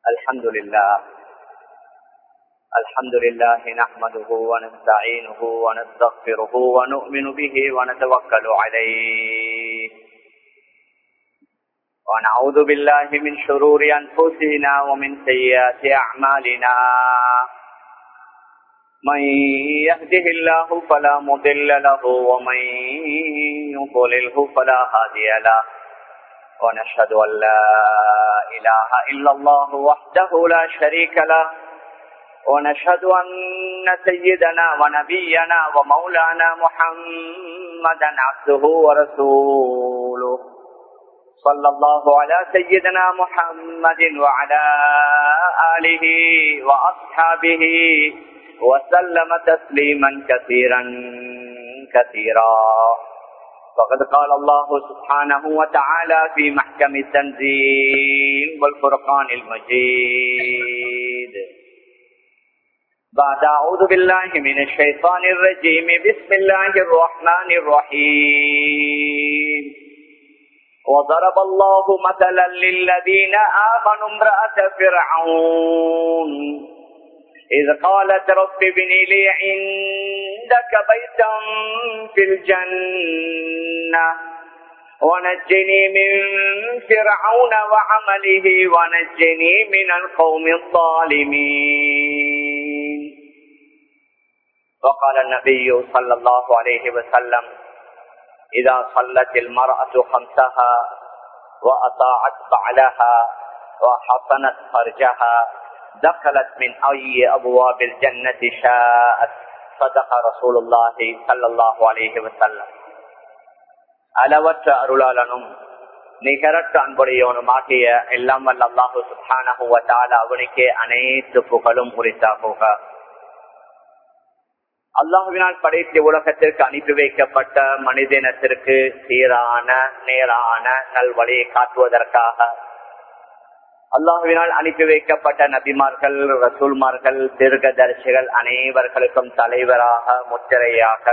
الحمد لله الحمد لله نحمده ونستعينه ونستغفره ونؤمن به ونتوكل عليه ونعوذ بالله من شرور أنفسنا ومن سيئات أعمالنا من يهده الله فلا مضل له ومن يضلله فلا هادي له ونشهد أن لا إله إلا الله وحده لا شريك له ونشهد أن سيدنا ونبينا ومولانا محمدا عبده ورسوله صلى الله على سيدنا محمد وعلى آله وأصحابه وسلم تسليما كثيرا كثيرا فقد قال الله سبحانه وتعالى في محكم التنزيل والفرقان المجيد بعد أعوذ بالله من الشيطان الرجيم بسم الله الرحمن الرحيم وضرب الله مثلا للذين آمنوا امرأة فرعون إذ قالت رب ابن لي عندك بيتا في الجنة ونجني من فرعون وعمله ونجني من القوم الظالمين وقال النبي صلى الله عليه وسلم إذا صلت المرأة خمسها وأطاعت بعلها وحصنت فرجها دخلت من أي أبواب الجنة شاءت صدق رسول الله صلى الله عليه وسلم அளவற்ற அருளாளனும் நிகரற்ற அன்புடையவனுமாகிய எல்லாம் வல்ல அல்லாஹு சுபானகுவத்தால அவனுக்கே அனைத்து புகழும் உரித்தாகுக அல்லாஹுவினால் படைத்த உலகத்திற்கு அனுப்பி வைக்கப்பட்ட மனிதனத்திற்கு சீரான நேரான நல்வழியை காட்டுவதற்காக அல்லாஹுவினால் அனுப்பி வைக்கப்பட்ட நபிமார்கள் ரசூல்மார்கள் தீர்க்கதரிசிகள் அனைவர்களுக்கும் தலைவராக முத்திரையாக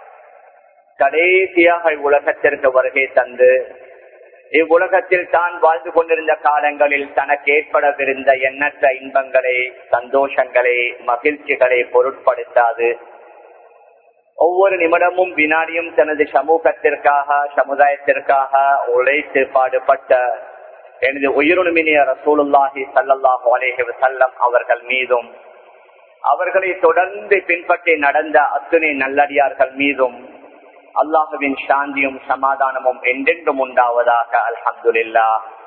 கடைசியாக இவ்வுலகத்திற்கு வருகை தந்து இவ்வுலகத்தில் தான் வாழ்ந்து கொண்டிருந்த காலங்களில் தனக்கு ஏற்படவிருந்த எண்ணற்ற இன்பங்களை சந்தோஷங்களை மகிழ்ச்சிகளை பொருட்படுத்தாது ஒவ்வொரு நிமிடமும் வினாடியும் தனது சமூகத்திற்காக சமுதாயத்திற்காக உழைத்து பாடுபட்ட எனது உயிருணுமினிய ரசூலுல்லாஹி சல்லாஹூ அலேஹி வசல்லம் அவர்கள் மீதும் அவர்களை தொடர்ந்து பின்பற்றி நடந்த அத்துணை நல்லடியார்கள் மீதும் அல்லாஹுவின் சாந்தியும் சமாதானமும் என்றென்றும் உண்டாவதாக அல்ஹம்துல்லா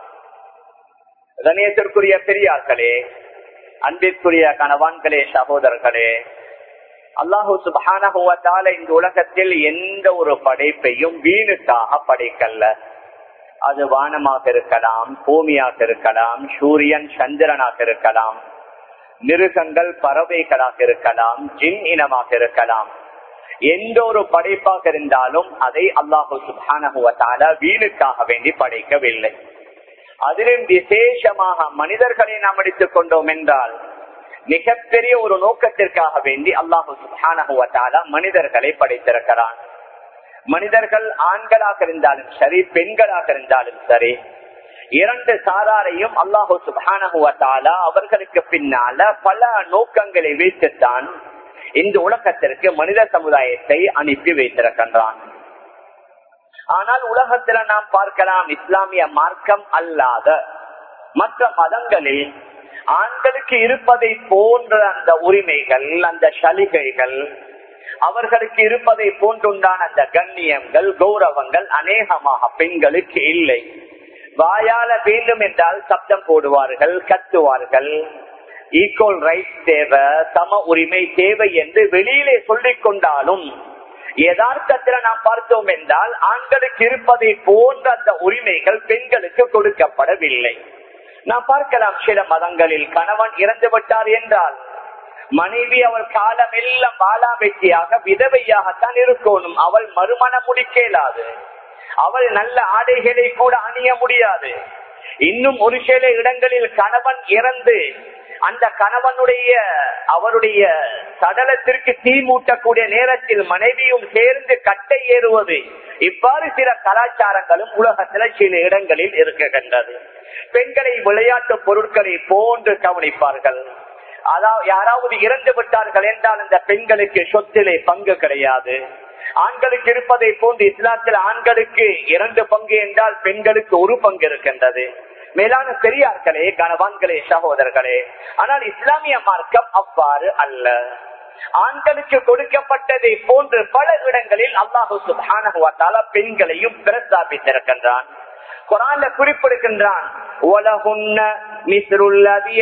கணியத்திற்குரிய பெரியார்களே அன்பிற்குரிய கணவான்களே சகோதரர்களே அல்லாஹூ சுபான இந்த உலகத்தில் எந்த ஒரு படைப்பையும் வீணுக்காக படைக்கல்ல அது வானமாக இருக்கலாம் பூமியாக இருக்கலாம் சூரியன் சந்திரனாக இருக்கலாம் மிருகங்கள் பறவைகளாக இருக்கலாம் ஜின் இனமாக இருக்கலாம் எந்த ஒரு படைப்பாக இருந்தாலும் அதை அல்லாஹு சுபான வீணுக்காக வேண்டி படைக்கவில்லை அதிலும் விசேஷமாக மனிதர்களை நாம் எடுத்துக் கொண்டோம் என்றால் மிகப்பெரிய ஒரு நோக்கத்திற்காக வேண்டி அல்லாஹு சுபான மனிதர்களை படைத்திருக்கிறான் மனிதர்கள் ஆண்களாக இருந்தாலும் சரி பெண்களாக இருந்தாலும் சரி இரண்டு சாராரையும் அல்லாஹு சுபானகுவத்தாலா அவர்களுக்கு பின்னால பல நோக்கங்களை வைத்துத்தான் இந்த உலகத்திற்கு மனித சமுதாயத்தை அனுப்பி வைத்திருக்கின்றான் ஆனால் உலகத்துல நாம் பார்க்கலாம் இஸ்லாமிய மார்க்கம் அல்லாத மற்ற மதங்களில் ஆண்களுக்கு இருப்பதை போன்ற அந்த உரிமைகள் அந்த சலுகைகள் அவர்களுக்கு இருப்பதை போன்றுண்டான அந்த கண்ணியங்கள் கௌரவங்கள் அநேகமாக பெண்களுக்கு இல்லை வாயால வேண்டும் என்றால் சப்தம் போடுவார்கள் கத்துவார்கள் ஈக்குவல் ரைட் தேவை சம உரிமை தேவை என்று வெளியிலே சொல்லிக் கொண்டாலும் யதார்த்தத்துல நாம் பார்த்தோம் என்றால் ஆண்களுக்கு இருப்பதை போன்ற அந்த உரிமைகள் பெண்களுக்கு கொடுக்கப்படவில்லை நாம் பார்க்கலாம் சில மதங்களில் கணவன் இறந்து விட்டார் என்றால் மனைவி அவள் காலம் எல்லாம் வாழாமெட்டியாக விதவையாகத்தான் இருக்கணும் அவள் மறுமணம் முடிக்கலாது அவள் நல்ல ஆடைகளை கூட அணிய முடியாது இன்னும் ஒரு சில இடங்களில் கணவன் இறந்து அந்த கணவனுடைய அவருடைய சடலத்திற்கு தீ மூட்டக்கூடிய நேரத்தில் மனைவியும் சேர்ந்து கட்டை ஏறுவது இவ்வாறு சில கலாச்சாரங்களும் உலகத்துல சில இடங்களில் இருக்கின்றது பெண்களை விளையாட்டு பொருட்களை போன்று கவனிப்பார்கள் அதாவது யாராவது இறந்து விட்டார்கள் என்றால் அந்த பெண்களுக்கு சொத்திலே பங்கு கிடையாது ஆண்களுக்கு இருப்பதை போன்று இஸ்லாத்தில் ஆண்களுக்கு இரண்டு பங்கு என்றால் பெண்களுக்கு ஒரு பங்கு இருக்கின்றது மேலான பெரியார்களே கணவான்களே சகோதரர்களே ஆனால் இஸ்லாமிய மார்க்கம் அவ்வாறு அல்ல ஆண்களுக்கு கொடுக்கப்பட்டதை போன்று பல இடங்களில் அல்லாஹு சுபான பெண்களையும் பிரஸ்தாபித்திருக்கின்றான் குரான்ல குறிப்பிடுகின்றான் உலகுன்ன மிஸ்ருல்லதி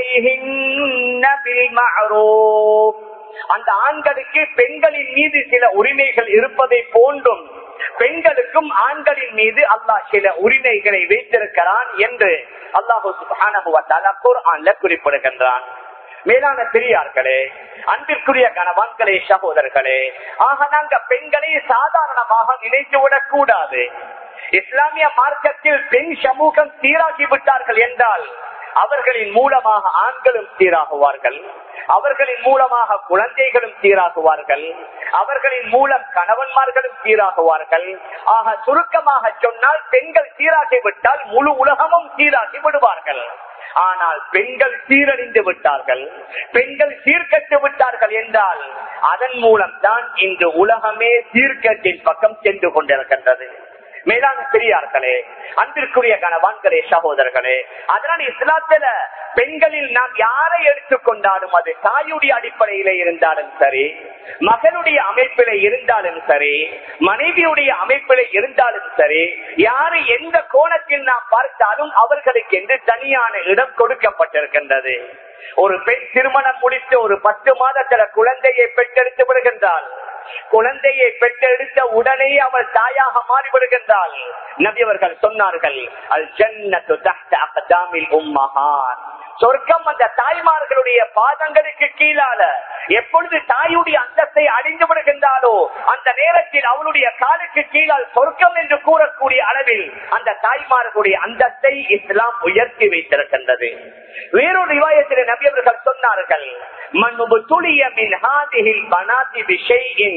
அலைஹின்ன பில் மஅரூஃப் அந்த ஆண்களுக்கு பெண்களின் மீது சில உரிமைகள் இருப்பதை போன்றும் பெண்களுக்கும் ஆண்களின் மீது அல்லாஹ் சில உரிமைகளை வைத்திருக்கிறான் என்று அல்லாஹு குர்ஆன்ல குறிப்பிடுகின்றான் மேலான பெரியார்களே அன்பிற்குரிய கணவான்களே சகோதரர்களே ஆக நாங்க பெண்களை சாதாரணமாக நினைத்து விடக் கூடாது இஸ்லாமிய மார்க்கத்தில் பெண் சமூகம் சீராகி விட்டார்கள் என்றால் அவர்களின் மூலமாக ஆண்களும் சீராகுவார்கள் அவர்களின் மூலமாக குழந்தைகளும் சீராகுவார்கள் அவர்களின் மூலம் கணவன்மார்களும் சீராகுவார்கள் ஆக சுருக்கமாக சொன்னால் பெண்கள் சீராகிவிட்டால் முழு உலகமும் சீராகி விடுவார்கள் ஆனால் பெண்கள் சீரழிந்து விட்டார்கள் பெண்கள் சீர்கட்டு விட்டார்கள் என்றால் அதன் மூலம் தான் இன்று உலகமே சீர்கட்டின் பக்கம் சென்று கொண்டிருக்கின்றது மேலான பெரியார்களே அன்பிற்குரிய கணவான்களே சகோதரர்களே அதனால் இஸ்லாத்தில பெண்களில் நாம் யாரை எடுத்துக்கொண்டாலும் அது தாயுடைய அடிப்படையில இருந்தாலும் சரி மகனுடைய அமைப்பில இருந்தாலும் சரி மனைவியுடைய அமைப்பில இருந்தாலும் சரி யாரு எந்த கோணத்தில் நாம் பார்த்தாலும் அவர்களுக்கு என்று தனியான இடம் கொடுக்கப்பட்டிருக்கின்றது ஒரு பெண் திருமணம் முடித்து ஒரு பத்து மாதத்துல குழந்தையை பெற்றெடுத்து விடுகின்றாள் குழந்தையை பெற்றெடுத்த உடனே அவள் தாயாக மாறிவிடுகின்றாள் நபி அவர்கள் சொன்னார்கள் அல் ஜன்னத்து தஹ்த அக்தாமில் உம்மஹான் சொர்க்கம் அந்த தாய்மார்களுடைய பாதங்களுக்கு கீழால எப்பொழுது தாயுடைய அந்தஸ்தை அழிந்து விடுகின்றாலோ அந்த நேரத்தில் அவளுடைய காலுக்கு கீழால் சொர்க்கம் என்று கூறக்கூடிய அளவில் அந்த தாய்மார்களுடைய அந்தஸ்தை இஸ்லாம் உயர்த்தி வைத்திருக்கின்றது வேறொரு ரிவாயத்தில் நபி அவர்கள் சொன்னார்கள் மண்ணுபு துளிய மின் ஹாதிஹில் பனாதி விஷயின்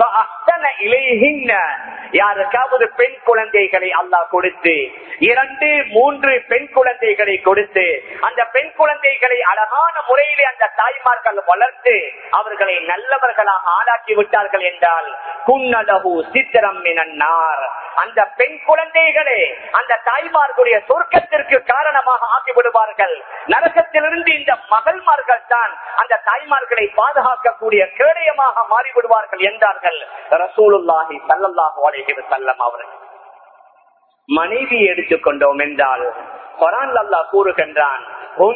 இலைகின்ற யாருக்காவது பெண் குழந்தைகளை அல்லாஹ் கொடுத்து இரண்டு மூன்று பெண் குழந்தைகளை கொடுத்து அந்த பெண் குழந்தைகளை அழகான முறையிலே அந்த தாய்மார்கள் வளர்த்து அவர்களை நல்லவர்களாக ஆளாக்கி விட்டார்கள் என்றால் குன்னலகு சித்திரம் மினன்னார் அந்த பெண் குழந்தைகளே அந்த தாய்மார்களுடைய சொர்க்கத்திற்கு காரணமாக ஆக்கிவிடுவார்கள் நரகத்திலிருந்து இந்த மகள்மார்கள் தான் அந்த தாய்மார்களை பாதுகாக்கக்கூடிய கேடயமாக மாறிவிடுவார்கள் என்றார்கள் ரசூலுல்லாஹி சல்லல்லாஹு அலைஹி வஸல்லம் அவர்கள் மனைவி எடுத்துக்கொண்டோம் என்றால் குரான் அல்லாஹ் கூறுகின்றான்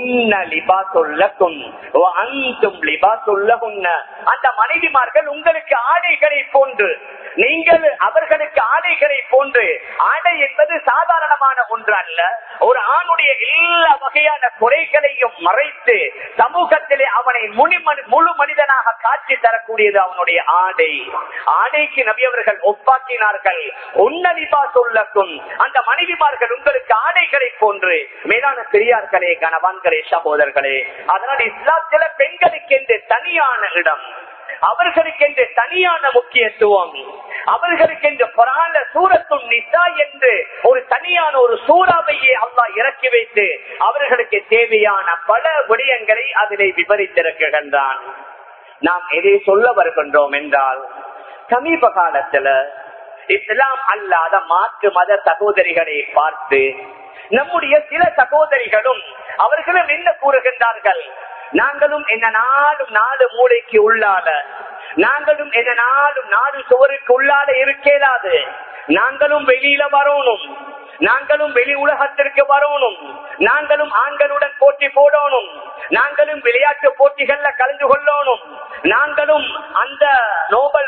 அந்த மனைவிமார்கள் உங்களுக்கு ஆடைகளை போன்று நீங்கள் அவர்களுக்கு ஆடைகளை போன்று ஆடை என்பது சாதாரணமான ஒன்று அல்ல ஒரு ஆணுடைய எல்லா வகையான குறைகளையும் மறைத்து சமூகத்திலே அவனை முழு மனிதனாக காட்சி தரக்கூடியது அவனுடைய ஆடை ஆடைக்கு நபியவர்கள் ஒப்பாக்கினார்கள் உன்னலிபா சொல்லக்கும் அந்த மனைவிமார்கள் உங்களுக்கு ஆடைகளை போன்று மேலான பெரியார்களே கணவான்களே சகோதரர்களே அதனால் இஸ்லாத்தில பெண்களுக்கு என்று தனியான இடம் அவர்களுக்கென்று தனியான முக்கியத்துவம் அவர்களுக்கென்று பரால சூரத்தும் நிசா என்று ஒரு தனியான ஒரு சூறாவையே அல்லா இறக்கி வைத்து அவர்களுக்கு தேவையான பல விடயங்களை அதிலே விவரித்திருக்கின்றான் நாம் எதை சொல்ல வருகின்றோம் என்றால் சமீப காலத்துல இஸ்லாம் அல்லாத மாற்று மத சகோதரிகளை பார்த்து நம்முடைய சில சகோதரிகளும் அவர்களும் என்ன கூறுகின்றார்கள் நாங்களும் என்ன நாளும் நாடு மூளைக்கு உள்ளாத நாங்களும் என்ன நாளும் நாடு சுவருக்கு உள்ளாத இருக்கேதாது நாங்களும் வெளியில வரணும் நாங்களும் வெளி உலகத்திற்கு வரணும் நாங்களும் ஆண்களுடன் போட்டி போடணும் நாங்களும் விளையாட்டு போட்டிகள்ல கலந்து கொள்ளணும் நாங்களும் அந்த நோபல் பரிசு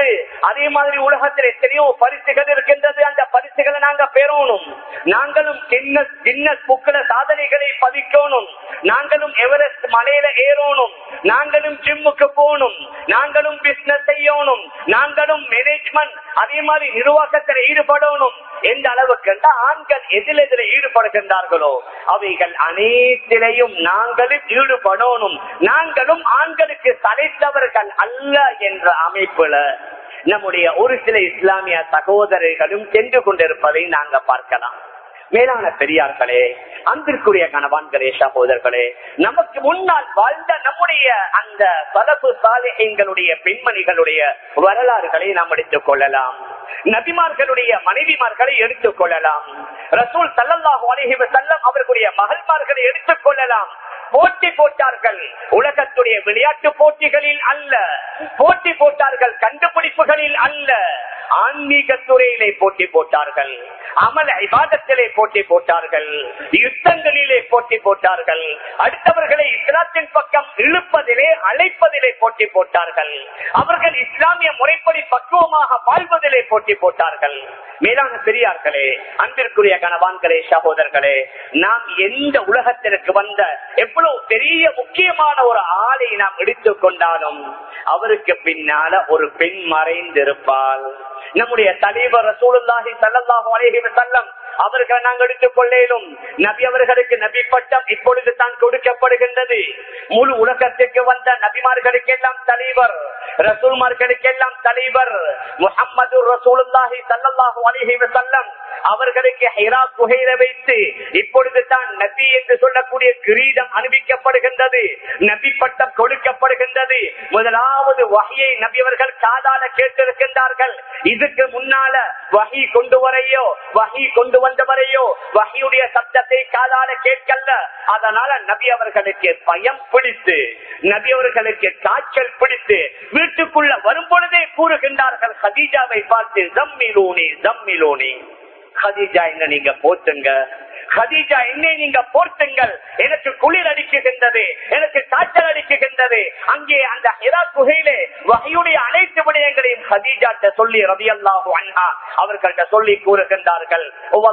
இருக்கின்றது அதே மாதிரி உலகத்தில் எத்தனையோ பரிசுகள் இருக்கின்றது அந்த பரிசுகளை நாங்க பெறணும் நாங்களும் சின்ன சின்ன புக்கல சாதனைகளை பதிக்கணும் நாங்களும் எவரெஸ்ட் மலையில ஏறணும் நாங்களும் ஜிம்முக்கு போகணும் நாங்களும் பிசினஸ் செய்யணும் நாங்களும் மேனேஜ்மெண்ட் அதே மாதிரி நிர்வாகத்தில் ஈடுபடணும் எந்த அளவுக்கு என்றால் ஆண்கள் எதில் எதில் ஈடுபடுகின்றார்களோ அவைகள் அனைத்திலையும் நாங்களும் ஈடுபடணும் நாங்களும் ஆண்களுக்கு தலைத்தவர்கள் அல்ல என்ற அமைப்புல நம்முடைய ஒரு சில இஸ்லாமிய சகோதரர்களும் சென்று கொண்டிருப்பதை நாங்க பார்க்கலாம் மேலான பெரியார்களே அன்பிற்குரிய கணவான்களே சகோதரர்களே நமக்கு முன்னால் வாழ்ந்த நம்முடைய அந்த பலப்பு சாலைகளுடைய பெண்மணிகளுடைய வரலாறுகளை நாம் எடுத்துக் கொள்ளலாம் நபிமார்களுடைய மனைவிமார்களை எடுத்துக் கொள்ளலாம் ரசூல் சல்லல்லாஹு அலைஹி வஸல்லம் அவர்களுடைய மகள்மார்களை எடுத்துக் கொள்ளலாம் போட்டி போட்டார்கள் உலகத்துடைய விளையாட்டு போட்டிகளில் அல்ல போட்டி போட்டார்கள் கண்டுபிடிப்புகளில் அல்ல ஆன்மீக துறையிலே போட்டி போட்டார்கள் அமல விவாதத்திலே போட்டி போட்டார்கள் யுத்தங்களிலே போட்டி போட்டார்கள் அடுத்தவர்களை இஸ்லாத்தின் பக்கம் இழுப்பதிலே அழைப்பதிலே போட்டி போட்டார்கள் அவர்கள் இஸ்லாமிய முறைப்படி பக்குவமாக வாழ்வதிலே போட்டி போட்டார்கள் மேலான பெரியார்களே அன்பிற்குரிய கணவான்களே சகோதரர்களே நாம் எந்த உலகத்திற்கு வந்த எவ்வளவு பெரிய முக்கியமான ஒரு ஆளை நாம் எடுத்துக் கொண்டாலும் அவருக்கு பின்னால ஒரு பெண் மறைந்திருப்பாள் நம்முடைய தலைவர் ரசூலுல்லாஹி ஸல்லல்லாஹு அலைஹி வஸல்லம் அவர்களை நாங்கள் எடுத்துக் கொள்ளேனும் நபி அவர்களுக்கு நபி பட்டம் இப்பொழுது தான் கொடுக்கப்படுகின்றது முழு உலகத்துக்கு வந்த நபிமார்களுக்கு எல்லாம் தலைவர் ரசூல்மார்களுக்கு எல்லாம் தலைவர் முகம்மது ரசூலுல்லாஹி ஸல்லல்லாஹு அலைஹி வஸல்லம் அவர்களுக்கு ஹிரா குகையில வைத்து இப்பொழுது தான் நபி என்று சொல்லக்கூடிய கிரீடம் அணிவிக்கப்படுகின்றது நபி பட்டம் கொடுக்கப்படுகின்றது முதலாவது வகையை நபி அவர்கள் காதால கேட்டிருக்கின்றார்கள் இதுக்கு முன்னால வகி கொண்டு வரையோ வகி கொண்டு வந்தவரையோ வகையுடைய சப்தத்தை காதால கேட்கல அதனால நபி அவர்களுக்கு பயம் பிடித்து நபி அவர்களுக்கு காய்ச்சல் பிடித்து வீட்டுக்குள்ள வரும் பொழுதே கூறுகின்றார்கள் ஹதீஜாவை பார்த்து ஜம்மிலோனி ஜம்மிலோனி ஹதீஜா என்ன நீங்க போத்துங்க ஹதீஜா என்னை நீங்க போர்த்துங்கள் எனக்கு குளிர் அடிக்குகின்றது எனக்கு காய்ச்சல் அடிக்குகின்றது அங்கே அந்த ஹிரா குகையிலே வகையுடைய அனைத்து விடயங்களையும் ஹதீஜாட்ட சொல்லி ரவி அல்லாஹு அண்ணா அவர்கள்ட்ட சொல்லி கூறுகின்றார்கள்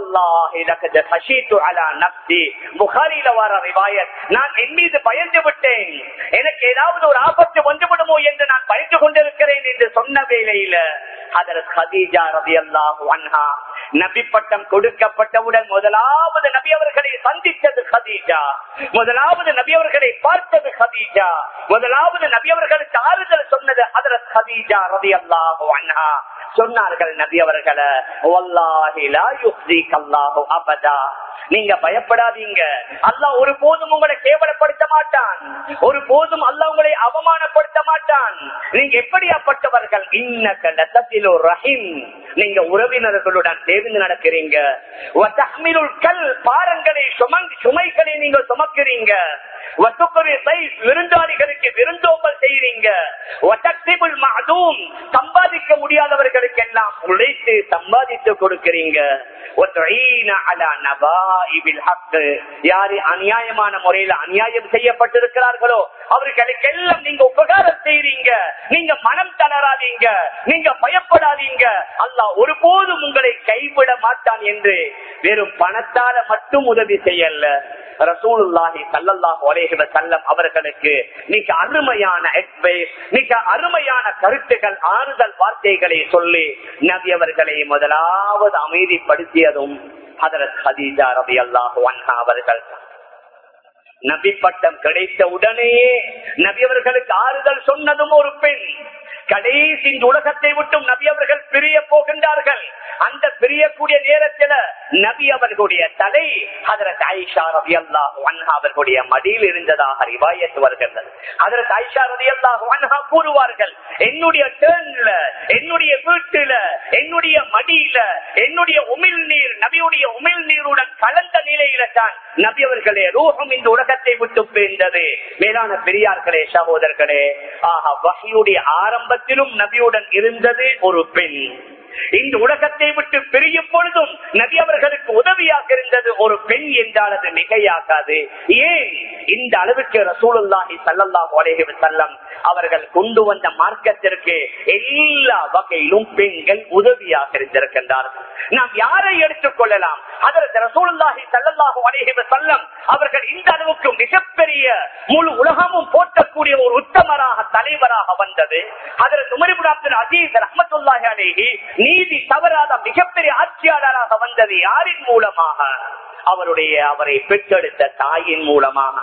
புகாரில வர ரிவாயத் நான் என் மீது பயந்து விட்டேன் எனக்கு ஏதாவது ஒரு ஆபத்து வந்துவிடுமோ என்று நான் பயந்து கொண்டிருக்கிறேன் என்று சொன்ன வேளையில அதற்கு ஹதீஜா ரவி அல்லாஹு அண்ணா நபி பட்டம் கொடுக்கப்பட்டவுடன் முதலாவது நபி அவர்களை சந்தித்தது ஹதீஜா முதலாவது நபி அவர்களை பார்த்தது ஹதீஜா முதலாவது நபி அவர்களுக்கு ஆறுதல் சொன்னது அதரத் ஹதீஜா ரதி அல்லாஹு அன்ஹா சொன்னார்கள் நபி அவர்களை அபதா நீங்க பயப்படாதீங்க அல்லாஹ் ஒரு போதும் உங்களை கேவலப்படுத்த மாட்டான் ஒரு போதும் அல்லாஹ் உங்களை அவமானப்படுத்த மாட்டான் நீங்க எப்படியாப்பட்டவர்கள் இன்னக்கலோ ரஹிம் நீங்க உறவினர்களுடன் சேர்ந்து நடக்கிறீங்க கல் பாரங்களை சுமந்து சுமைகளை நீங்க சுமக்கிறீங்க விருந்தாளிகளுக்கு விருந்தோம்பல் செய்யறீங்க சம்பாதிக்க முடியாதவர்களுக்கு எல்லாம் உழைத்து சம்பாதித்து கொடுக்கிறீங்க யாரு அநியாயமான முறையில அநியாயம் செய்யப்பட்டிருக்கிறார்களோ அவர்களுக்கு எல்லாம் நீங்க உபகாரம் செய்றீங்க நீங்க மனம் தளராதீங்க நீங்க பயப்படாதீங்க அல்லாஹ் ஒருபோதும் உங்களை கைவிட மாட்டான் என்று வெறும் பணத்தால மட்டும் உதவி செய்யல ரசூலுல்லாஹி சல்லல்லாஹு அலைஹி வஸல்லம் அவர்களுக்கு மிக அருமையான அட்வைஸ் மிக அருமையான கருத்துக்கள் ஆறுதல் வார்த்தைகளை சொல்லி நபி அவர்களை முதலாவது அமைதிப்படுத்தியதும் ஹதரத் ஹதீஜா ரலியல்லாஹு அன்ஹா அவர்கள் நபி பட்டம் கிடைத்த உடனேயே நபி அவர்களுக்கு ஆறுதல் சொன்னதும் ஒரு பெண் கடைசி இந்த உலகத்தை விட்டும் நபி அவர்கள் பிரிய போகின்றார்கள் அந்த பிரியக்கூடிய நேரத்தில் நபி அவர்களுடைய தலை அதற்கு ஐஷா ரவி அல்லாஹ் அவர்களுடைய மடியில் இருந்ததாக ரிவாயத்து வருகின்றது அதற்கு ஐஷா ரவி அல்லாஹ் கூறுவார்கள் என்னுடைய டேர்ன்ல என்னுடைய வீட்டுல என்னுடைய மடியில என்னுடைய உமிழ் நீர் நபியுடைய உமிழ் நீருடன் கலந்த நிலையில தான் நபி அவர்களே ரூஹம் இந்த உலகத்தை விட்டு பிரிந்தது மேலான பெரியார்களே சகோதரர்களே ஆஹா வகையுடைய ஆரம்பத்திலும் நபியுடன் இருந்தது ஒரு பெண் இந்த உலகத்தை விட்டு பிரியும் பொழுதும் நபி அவர்களுக்கு உதவியாக இருந்தது ஒரு பெண் என்றால் அது மிகையாகாது ஏன் இந்த அளவுக்கு ரசூலுல்லாஹி ஸல்லல்லாஹு அலைஹி வஸல்லம் அவர்கள் கொண்டு வந்த மார்க்கத்திற்கு எல்லா வகையிலும் பெண்கள் உதவியாக இருந்திருக்கின்றார்கள் நாம் யாரை எடுத்துக் கொள்ளலாம் அதற்கு ரசூலுல்லாஹி ஸல்லல்லாஹு அலைஹி வஸல்லம் அவர்கள் இந்த அளவுக்கு மிகப்பெரிய முழு உலகமும் போற்றக்கூடிய ஒரு உத்தமராக தலைவராக வந்தது அதற்கு உமரிபுல் அப்துல் அஜீஸ் ரஹமத்துல்லாஹி அலைஹி நீதி தவறாத மிகப்பெரிய ஆட்சியாளராக வந்தது யாரின் மூலமாக அவருடைய அவரை பெற்றெடுத்த தாயின் மூலமாக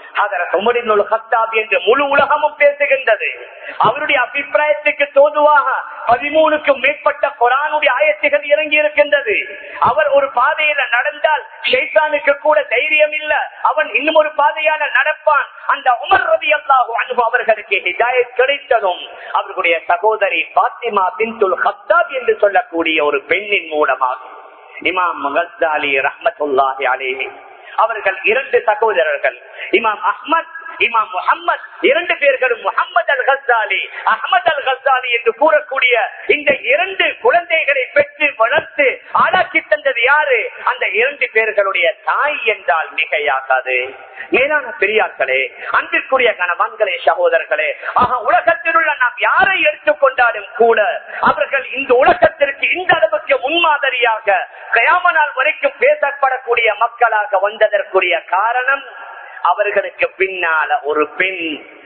என்று முழு உலகமும் பேசுகின்றது அவருடைய அபிப்பிராயத்துக்கு தோதுவாக பதிமூணுக்கும் மேற்பட்ட குரானுடைய ஆயத்துகள் இறங்கி இருக்கின்றது அவர் ஒரு பாதையில நடந்தால் ஷைத்தானுக்கு கூட தைரியம் இல்ல அவன் இன்னும் ஒரு பாதையால நடப்பான் அந்த உமர் ரவி அல்லாஹு அன்பு அவர்களுக்கு ஹிதாயத் கிடைத்ததும் அவர்களுடைய சகோதரி பாத்திமா பின்துல் ஹத்தாப் என்று சொல்லக்கூடிய ஒரு பெண்ணின் மூலமாக இமாம் மகத்தாலி ரஹமத்துல்லாஹி அலேஹி அவர்கள் இரண்டு சகோதரர்கள் இமாம் அஹ்மத் இமாம் முகம்மது இரண்டு பேர்களும் முகமது அல் ஹசாலி அஹமது அல் ஹசாலி என்று கூறக்கூடிய இந்த இரண்டு குழந்தைகளை பெற்று வளர்த்து ஆளாக்கி தந்தது யாரு அந்த இரண்டு பேர்களுடைய தாய் என்றால் மிகையாகாது மேலான பெரியார்களே அன்பிற்குரிய கணவான்களே சகோதரர்களே ஆக உலகத்தில் உள்ள நாம் யாரை எடுத்துக்கொண்டாலும் கூட அவர்கள் இந்த உலகத்திற்கு இந்த அளவுக்கு முன்மாதிரியாக கயாம நாள் வரைக்கும் பேசப்படக்கூடிய மக்களாக வந்ததற்குரிய காரணம் அவர்களுக்கு பின்னால ஒரு பெண்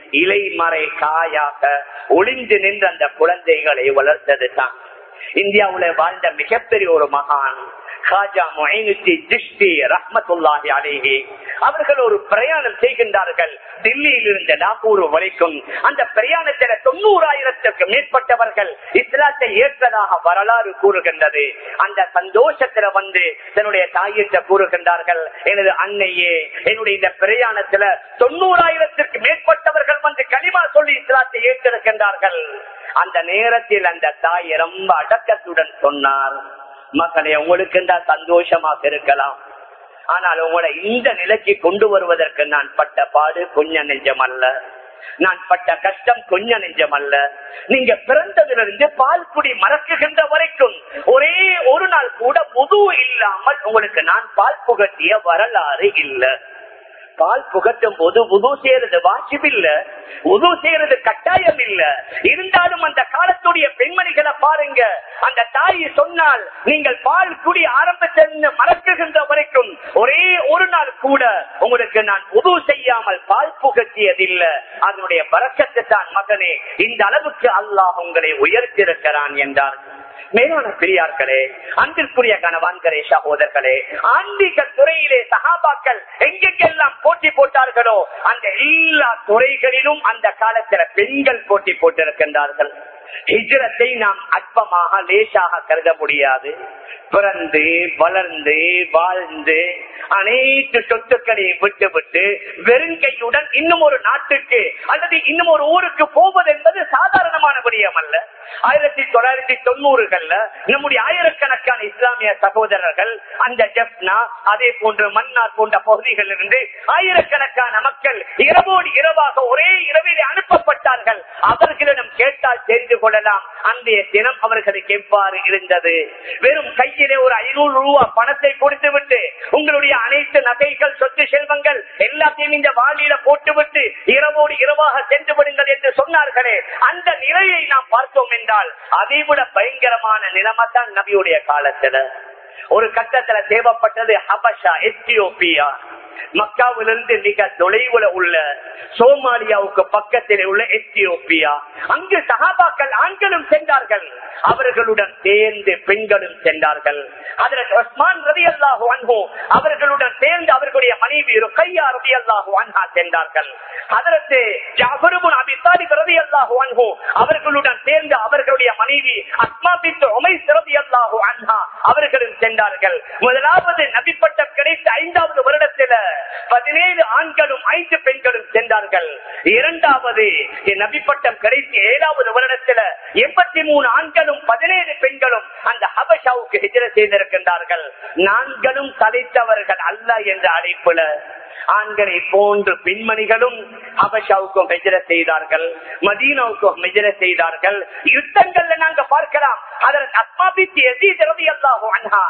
இலைமறை காயாக ஒளிந்து நின்று அந்த குழந்தைகளை வளர்த்தது தான் இந்தியாவுல வாழ்ந்த மிகப்பெரிய ஒரு மகான் காஜா மொயினுத்தி திஷ்டி ரஹ்மத்துல்லாஹி அலேஹி அவர்கள் ஒரு பிரயாணம் செய்கின்றார்கள் தில்லியில் இருந்த நாகூர் வரைக்கும் அந்த பிரயாணத்தில் தொண்ணூறாயிரத்துக்கு மேற்பட்டவர்கள் இஸ்லாத்தை ஏற்றதாக வரலாறு கூறுகின்றது அந்த சந்தோஷத்துல வந்து தன்னுடைய தாயிட்ட கூறுகின்றார்கள் எனது அன்னையே என்னுடைய இந்த பிரயாணத்துல தொண்ணூறாயிரத்திற்கு மேற்பட்டவர்கள் வந்து களிமா சொல்லி இஸ்லாத்தை ஏற்றிருக்கின்றார்கள் அந்த நேரத்தில் அந்த தாய் ரொம்ப அடக்கத்துடன் சொன்னார் மக்களே உங்களுக்கு தான் சந்தோஷமாக இருக்கலாம் ஆனால் உங்களை இந்த நிலைக்கு கொண்டு வருவதற்கு நான் பட்ட பாடு கொஞ்ச நெஞ்சம் அல்ல நான் பட்ட கஷ்டம் கொஞ்ச நெஞ்சம் அல்ல நீங்க பிறந்ததிலிருந்து பால் குடி மறக்குகின்ற வரைக்கும் ஒரே ஒரு நாள் கூட முது இல்லாமல் உங்களுக்கு நான் பால் புகட்டிய வரலாறு இல்லை பால் புகட்டும் போது உது செய்யறது வாசிப் இல்ல உது செய்யறது கட்டாயம் இல்ல இருந்தாலும் அந்த காலத்துடைய பெண்மணிகளை பாருங்க அந்த தாய் சொன்னால் நீங்கள் பால் குடி ஆரம்பத்திலிருந்து மறக்குகின்ற வரைக்கும் ஒரே ஒரு நாள் கூட உங்களுக்கு நான் உது செய்யாமல் பால் புகட்டியதில்ல அதனுடைய பறக்கத்து தான் மகனே இந்த அளவுக்கு அல்லாஹ் உங்களை உயர்த்திருக்கிறான் என்றார் மேலான பெரியார்களே அன்பிற்குரிய கணவான்களே சகோதரர்களே ஆன்மீக துறையிலே சகாபாக்கள் எங்கெங்கெல்லாம் போட்டி போட்டார்களோ அந்த எல்லா துறைகளிலும் அந்த காலத்துல பெண்கள் போட்டி போட்டிருக்கின்றார்கள் ஹிஜரத்தை நாம் அற்பமாக லேசாக கருத முடியாது பிறந்து வளர்ந்து வாழ்ந்து அனைத்து சொத்துக்களையும் விட்டு விட்டு வெறுங்கையுடன் இன்னும் ஒரு நாட்டுக்கு அல்லது இன்னும் ஒரு ஊருக்கு போவது என்பது சாதாரணமான விடயம் அல்ல ஆயிரத்தி தொள்ளாயிரத்தி தொண்ணூறுகள்ல நம்முடைய ஆயிரக்கணக்கான இஸ்லாமிய சகோதரர்கள் அந்த ஜப்னா அதே போன்று மன்னார் போன்ற பகுதிகளில் இருந்து ஆயிரக்கணக்கான மக்கள் இரவோடு இரவாக ஒரே இரவிலே அனுப்பப்பட்டார்கள் அவர்களிடம் கேட்டால் தெரிந்து கொள்ளலாம் அன்றைய தினம் அவர்களுக்கு எவ்வாறு இருந்தது வெறும் கையிலே ஒரு ஐநூறு ரூபாய் பணத்தை கொடுத்து விட்டு உங்களுடைய அனைத்து நகைகள் சொத்து செல்வங்கள் எல்லாத்தையும் இந்த வாளியில போட்டுவிட்டு இரவோடு இரவாக சென்று விடுங்கள் என்று சொன்னார்களே அந்த நிலையை நாம் பார்த்தோம் என்றால் அதை விட பயங்கரமான நிலைமை தான் நபியுடைய காலத்துல ஒரு கட்டத்துல தேவைப்பட்டது ஹபஷா எத்தியோப்பியா மக்காவிலிருந்து மிக தொலைவுல உள்ள சோமாலியாவுக்கு பக்கத்தில் உள்ள எத்தியோப்பியா அங்கு சகாபாக்கள் ஆண்களும் சென்றார்கள் அவர்களுடன் சேர்ந்து பெண்களும் சென்றார்கள் அதற்கு உஸ்மான் ரவி அல்லாஹு அன்ஹோ அவர்களுடன் சேர்ந்து அவர்களுடைய மனைவி ருக்கையா ரவி அல்லாஹு அன்ஹா சென்றார்கள் அதற்கு ஜாபருபுன் அபி தாலிப் ரவி அல்லாஹு அன்ஹோ அவர்களுடன் சேர்ந்து அவர்களுடைய மனைவி அஸ்மா பித்து உமை ரவி அல்லாஹு அன்ஹா அவர்களும் சென்றார்கள் முதலாவது நபிப்பட்டம் கிடைத்த ஐந்தாவது வருடத்தில் பதினேழு ஆண்களும் ஐந்து பெண்களும் சென்றார்கள் இரண்டாவது நபிப்பட்டம் கிடைத்த ஏழாவது வருடத்தில் எண்பத்தி மூணு ஆண்களும் பதினேழு பெண்களும் அந்த ஹபஷாவுக்கு ஹிஜர செய்திருக்கின்றார்கள் நான்களும் தலைத்தவர்கள் அல்ல என்ற அழைப்புல ஆண்களை போன்று பெண்மணிகளும் ஹபஷாவுக்கும் மெஜர செய்தார்கள் மதீனாவுக்கும் மெஜர செய்தார்கள் யுத்தங்கள்ல நாங்க பார்க்கலாம் அதற்கு அஸ்மாபித்து எதி திரவி அல்லாஹோ அன்ஹா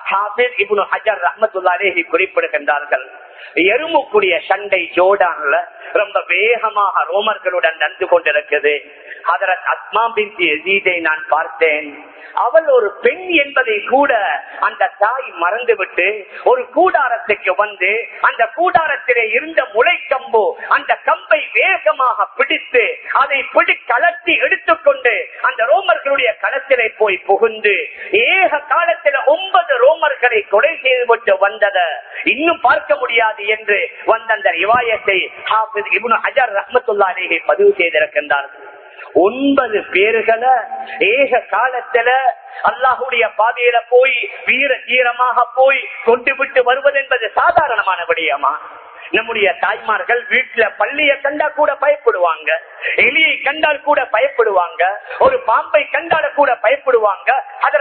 ஹாபிஸ் இப்னு ஹஜர் ரஹமத்துல்லாரேஹி குறிப்பிடுகின்றார்கள் எருமுக்குரிய சண்டை ஜோடான்ல ரொம்ப வேகமாக ரோமர்களுடன் நடந்து கொண்டிருக்குது அதரத் அஸ்மா பின் யசீதை நான் பார்த்தேன் அவள் ஒரு பெண் என்பதை கூட அந்த தாய் மறந்துவிட்டு ஒரு கூடாரத்துக்கு வந்து அந்த கூடாரத்திலே இருந்த முளைக்கம்பு அந்த கம்பை வேகமாக பிடித்து அதை பிடி கலத்தி எடுத்துக்கொண்டு அந்த ரோமர்களுடைய களத்திலே போய் புகுந்து ஏக காலத்தில் ஒன்பது ரோமர்களை கொலை செய்துவிட்டு வந்தத இன்னும் பார்க்க முடியாது என்று வந்த அந்த ரிவாயத்தை ஹாஃபிஸ் இப்னு அஜர் ரஹமத்துல்லாலேயே பதிவு செய்திருக்கின்றார்கள் ஒன்பது பேர்களை ஏக காலத்துல அல்லாஹுடைய பாதையில போய் வீர தீரமாக போய் கொண்டு விட்டு வருவது என்பது சாதாரணமான விடயமா நம்முடைய தாய்மார்கள் வீட்டுல பள்ளிய கண்டா கூட பயப்படுவாங்க எலியை கண்டால் கூட பயப்படுவாங்க ஒரு பாம்பை கண்டால கூட பயப்படுவாங்க அதுல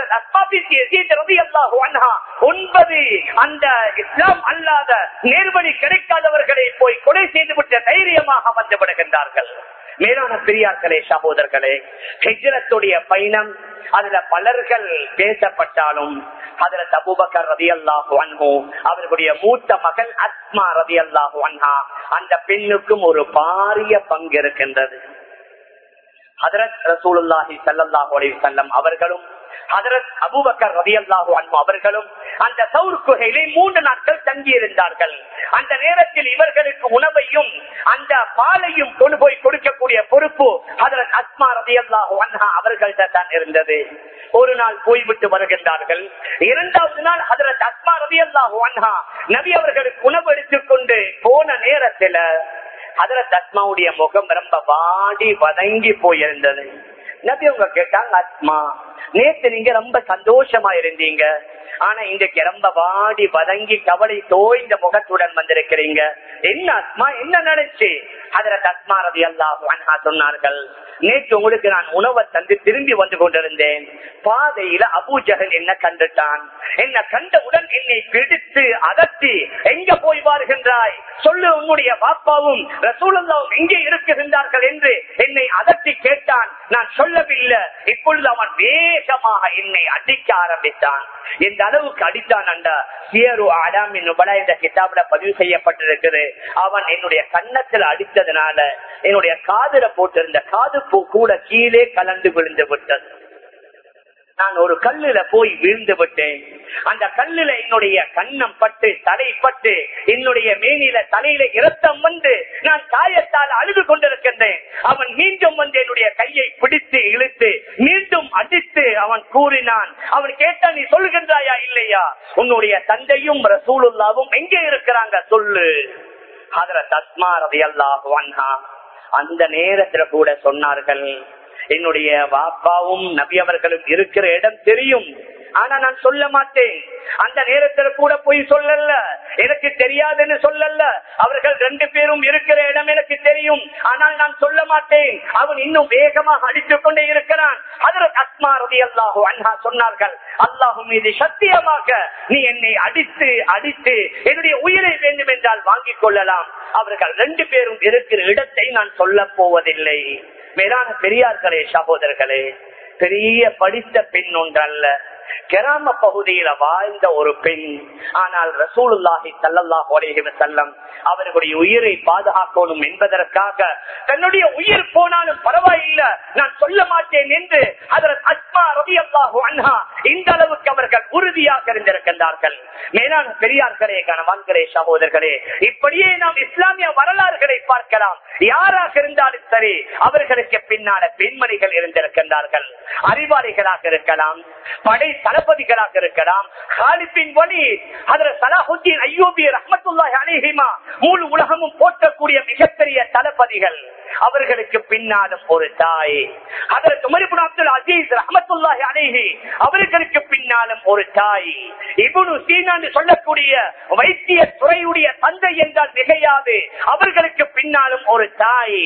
ஒன்பது அந்த இஸ்லாம் அல்லாத நேர்வழி கிடைக்காதவர்களை போய் கொலை செய்துவிட்ட தைரியமாக வந்து விடுகின்றார்கள் மேலான பெரியார்களே சகோதரர்களே ஹெஜ்ரத்துடைய பயணம் அதுல பலர்கள் பேசப்பட்டாலும் அதுல தபுபக்கர் ரதி அல்லாஹு அன்ஹோ அவர்களுடைய மூத்த மகள் அஸ்மா ரதி அல்லாஹு அன்ஹா அந்த பெண்ணுக்கும் ஒரு பாரிய பங்கு இருக்கின்றது ஹதரத் ரசூலுல்லாஹி சல்லாஹூ அலி வல்லம் அவர்களும் ஹதரத் அபுபக்கர் ரவி அல்லாஹு அன்பு அவர்களும் அந்த சவுர் குகையிலே மூன்று நாட்கள் தங்கியிருந்தார்கள் அந்த நேரத்தில் இவர்களுக்கு உணவையும் அந்த பாலையும் கொண்டு போய் கொடுக்கக்கூடிய பொறுப்பு ஹதரத் அஸ்மா ரவி அல்லாஹு அன்ஹா அவர்கள்ட்ட தான் இருந்தது ஒரு நாள் போய்விட்டு வருகின்றார்கள் இரண்டாவது நாள் ஹதரத் அஸ்மா ரவி அல்லாஹு அன்ஹா நபி அவர்களுக்கு உணவு எடுத்துக்கொண்டு போன நேரத்துல ஹதரத் அஸ்மாவுடைய முகம் ரொம்ப வாடி வதங்கி போயிருந்தது நபி அவங்க கேட்டாங்க அஸ்மா நேத்து நீங்க ரொம்ப சந்தோஷமா இருந்தீங்க ஆனா இன்றைக்கு ரொம்ப வாடி வதங்கி கவலை தோய்ந்த முகத்துடன் வந்திருக்கிறீங்க என்ன அஸ்மா என்ன நினைச்சு அதுல தஸ்மா ரதி அல்லாஹ் சொன்னார்கள் நேற்று உங்களுக்கு நான் உணவை தந்து திரும்பி வந்து கொண்டிருந்தேன் பாதையில அபூஜகன் என்ன கண்டுட்டான் என்ன கண்டவுடன் என்னை பிடித்து அதட்டி எங்க போய் வருகின்றாய் சொல்லு உன்னுடைய பாப்பாவும் ரசூலல்லாவும் எங்கே இருக்குகின்றார்கள் என்று என்னை அதட்டி கேட்டான் நான் சொல்லவில்லை இப்பொழுது அவன் வேகமாக என்னை அடிக்க ஆரம்பித்தான் எந்த அளவுக்கு அடித்தான் அண்டா சியரு ஆடாம் என்னுபட இந்த கிதாபில பதிவு செய்யப்பட்டிருக்குது அவன் என்னுடைய கன்னத்தில் அடித்ததுனால என்னுடைய காதுல போட்டிருந்த காது பூ கூட கீழே கலந்து விழுந்து விட்டது நான் ஒரு கல்லுல போய் விழுந்து விட்டேன் அந்த கல்லுல என்னுடைய கண்ணம் பட்டு தலை பட்டு என்னுடைய மேனில தலையில இரத்தம் வந்து நான் காயத்தால் அழுது கொண்டிருக்கின்றேன் அவன் மீண்டும் வந்து என்னுடைய கையை பிடித்து இழுத்து மீண்டும் அடித்து அவன் கூறினான் அவன் கேட்டா நீ சொல்லுகின்றாயா இல்லையா உன்னுடைய தந்தையும் ரசூலுல்லாவும் எங்கே இருக்கிறாங்க சொல்லு அதுல தஸ்மா ரவி அல்லாஹ் அந்த நேரத்துல கூட சொன்னார்கள் என்னுடைய வாப்பாவும் நபி அவர்களும் இருக்கிற இடம் தெரியும் ஆனா நான் சொல்ல மாட்டேன் அந்த நேரத்தில் கூட போய் சொல்லல எனக்கு தெரியாதுன்னு சொல்லல அவர்கள் ரெண்டு பேரும் இருக்கிற இடம் எனக்கு தெரியும் ஆனால் நான் சொல்ல மாட்டேன் அவன் இன்னும் வேகமாக அடித்துக் கொண்டே இருக்கிறான் அதற்கு அஸ்மா ரதி அல்லாஹு அண்ணா சொன்னார்கள் அல்லாஹு மீது சத்தியமாக நீ என்னை அடித்து அடித்து என்னுடைய உயிரை வேண்டும் என்றால் வாங்கிக் கொள்ளலாம் அவர்கள் ரெண்டு பேரும் இருக்கிற இடத்தை நான் சொல்ல போவதில்லை மேலான பெரியார்களே சகோதரர்களே பெரிய படித்த பெண் ஒன்றல்ல கிராம பகுதியில வாழ்ந்த ஒரு பெண் ஆனால் ரசூலுல்லாஹி சல்லாஹ் செல்லம் அவர்களுடைய உயிரை பாதுகாக்கணும் என்பதற்காக தன்னுடைய உயிர் போனாலும் பரவாயில்லை நான் சொல்ல மாட்டேன் என்று அதற்கு அஸ்மா ரவி அல்லாஹு அண்ணா இந்த அளவுக்கு அவர்கள் உறுதியாக இருந்திருக்கின்றார்கள் மேலான பெரியார்களே கணவான்களே சகோதரர்களே இப்படியே நாம் இஸ்லாமிய வரலாறுகளை பார்க்கலாம் யாராக இருந்தாலும் சரி அவர்களுக்கு பின்னால பெண்மணிகள் இருந்திருக்கின்றார்கள் அறிவாளிகளாக இருக்கலாம் படை தளபதிகளாக இருக்கலாம் காலிப்பின் வழி அதில் சலாஹுத்தீன் ஐயோபி ரஹமத்துல்லாஹி அலிஹிமா முழு உலகமும் போற்றக்கூடிய மிகப்பெரிய தளபதிகள் அவர்களுக்கு பின்னாலும் ஒரு தாய் அதற்கு உமரிபுன் அப்துல் அசீஸ் ரஹமத்துல்லாஹி அலிஹி அவர்களுக்கு பின்னாலும் ஒரு தாய் இபுனு சீனான்னு சொல்லக்கூடிய வைத்திய துறையுடைய தந்தை என்றால் மிகையாது அவர்களுக்கு பின்னாலும் ஒரு தாய்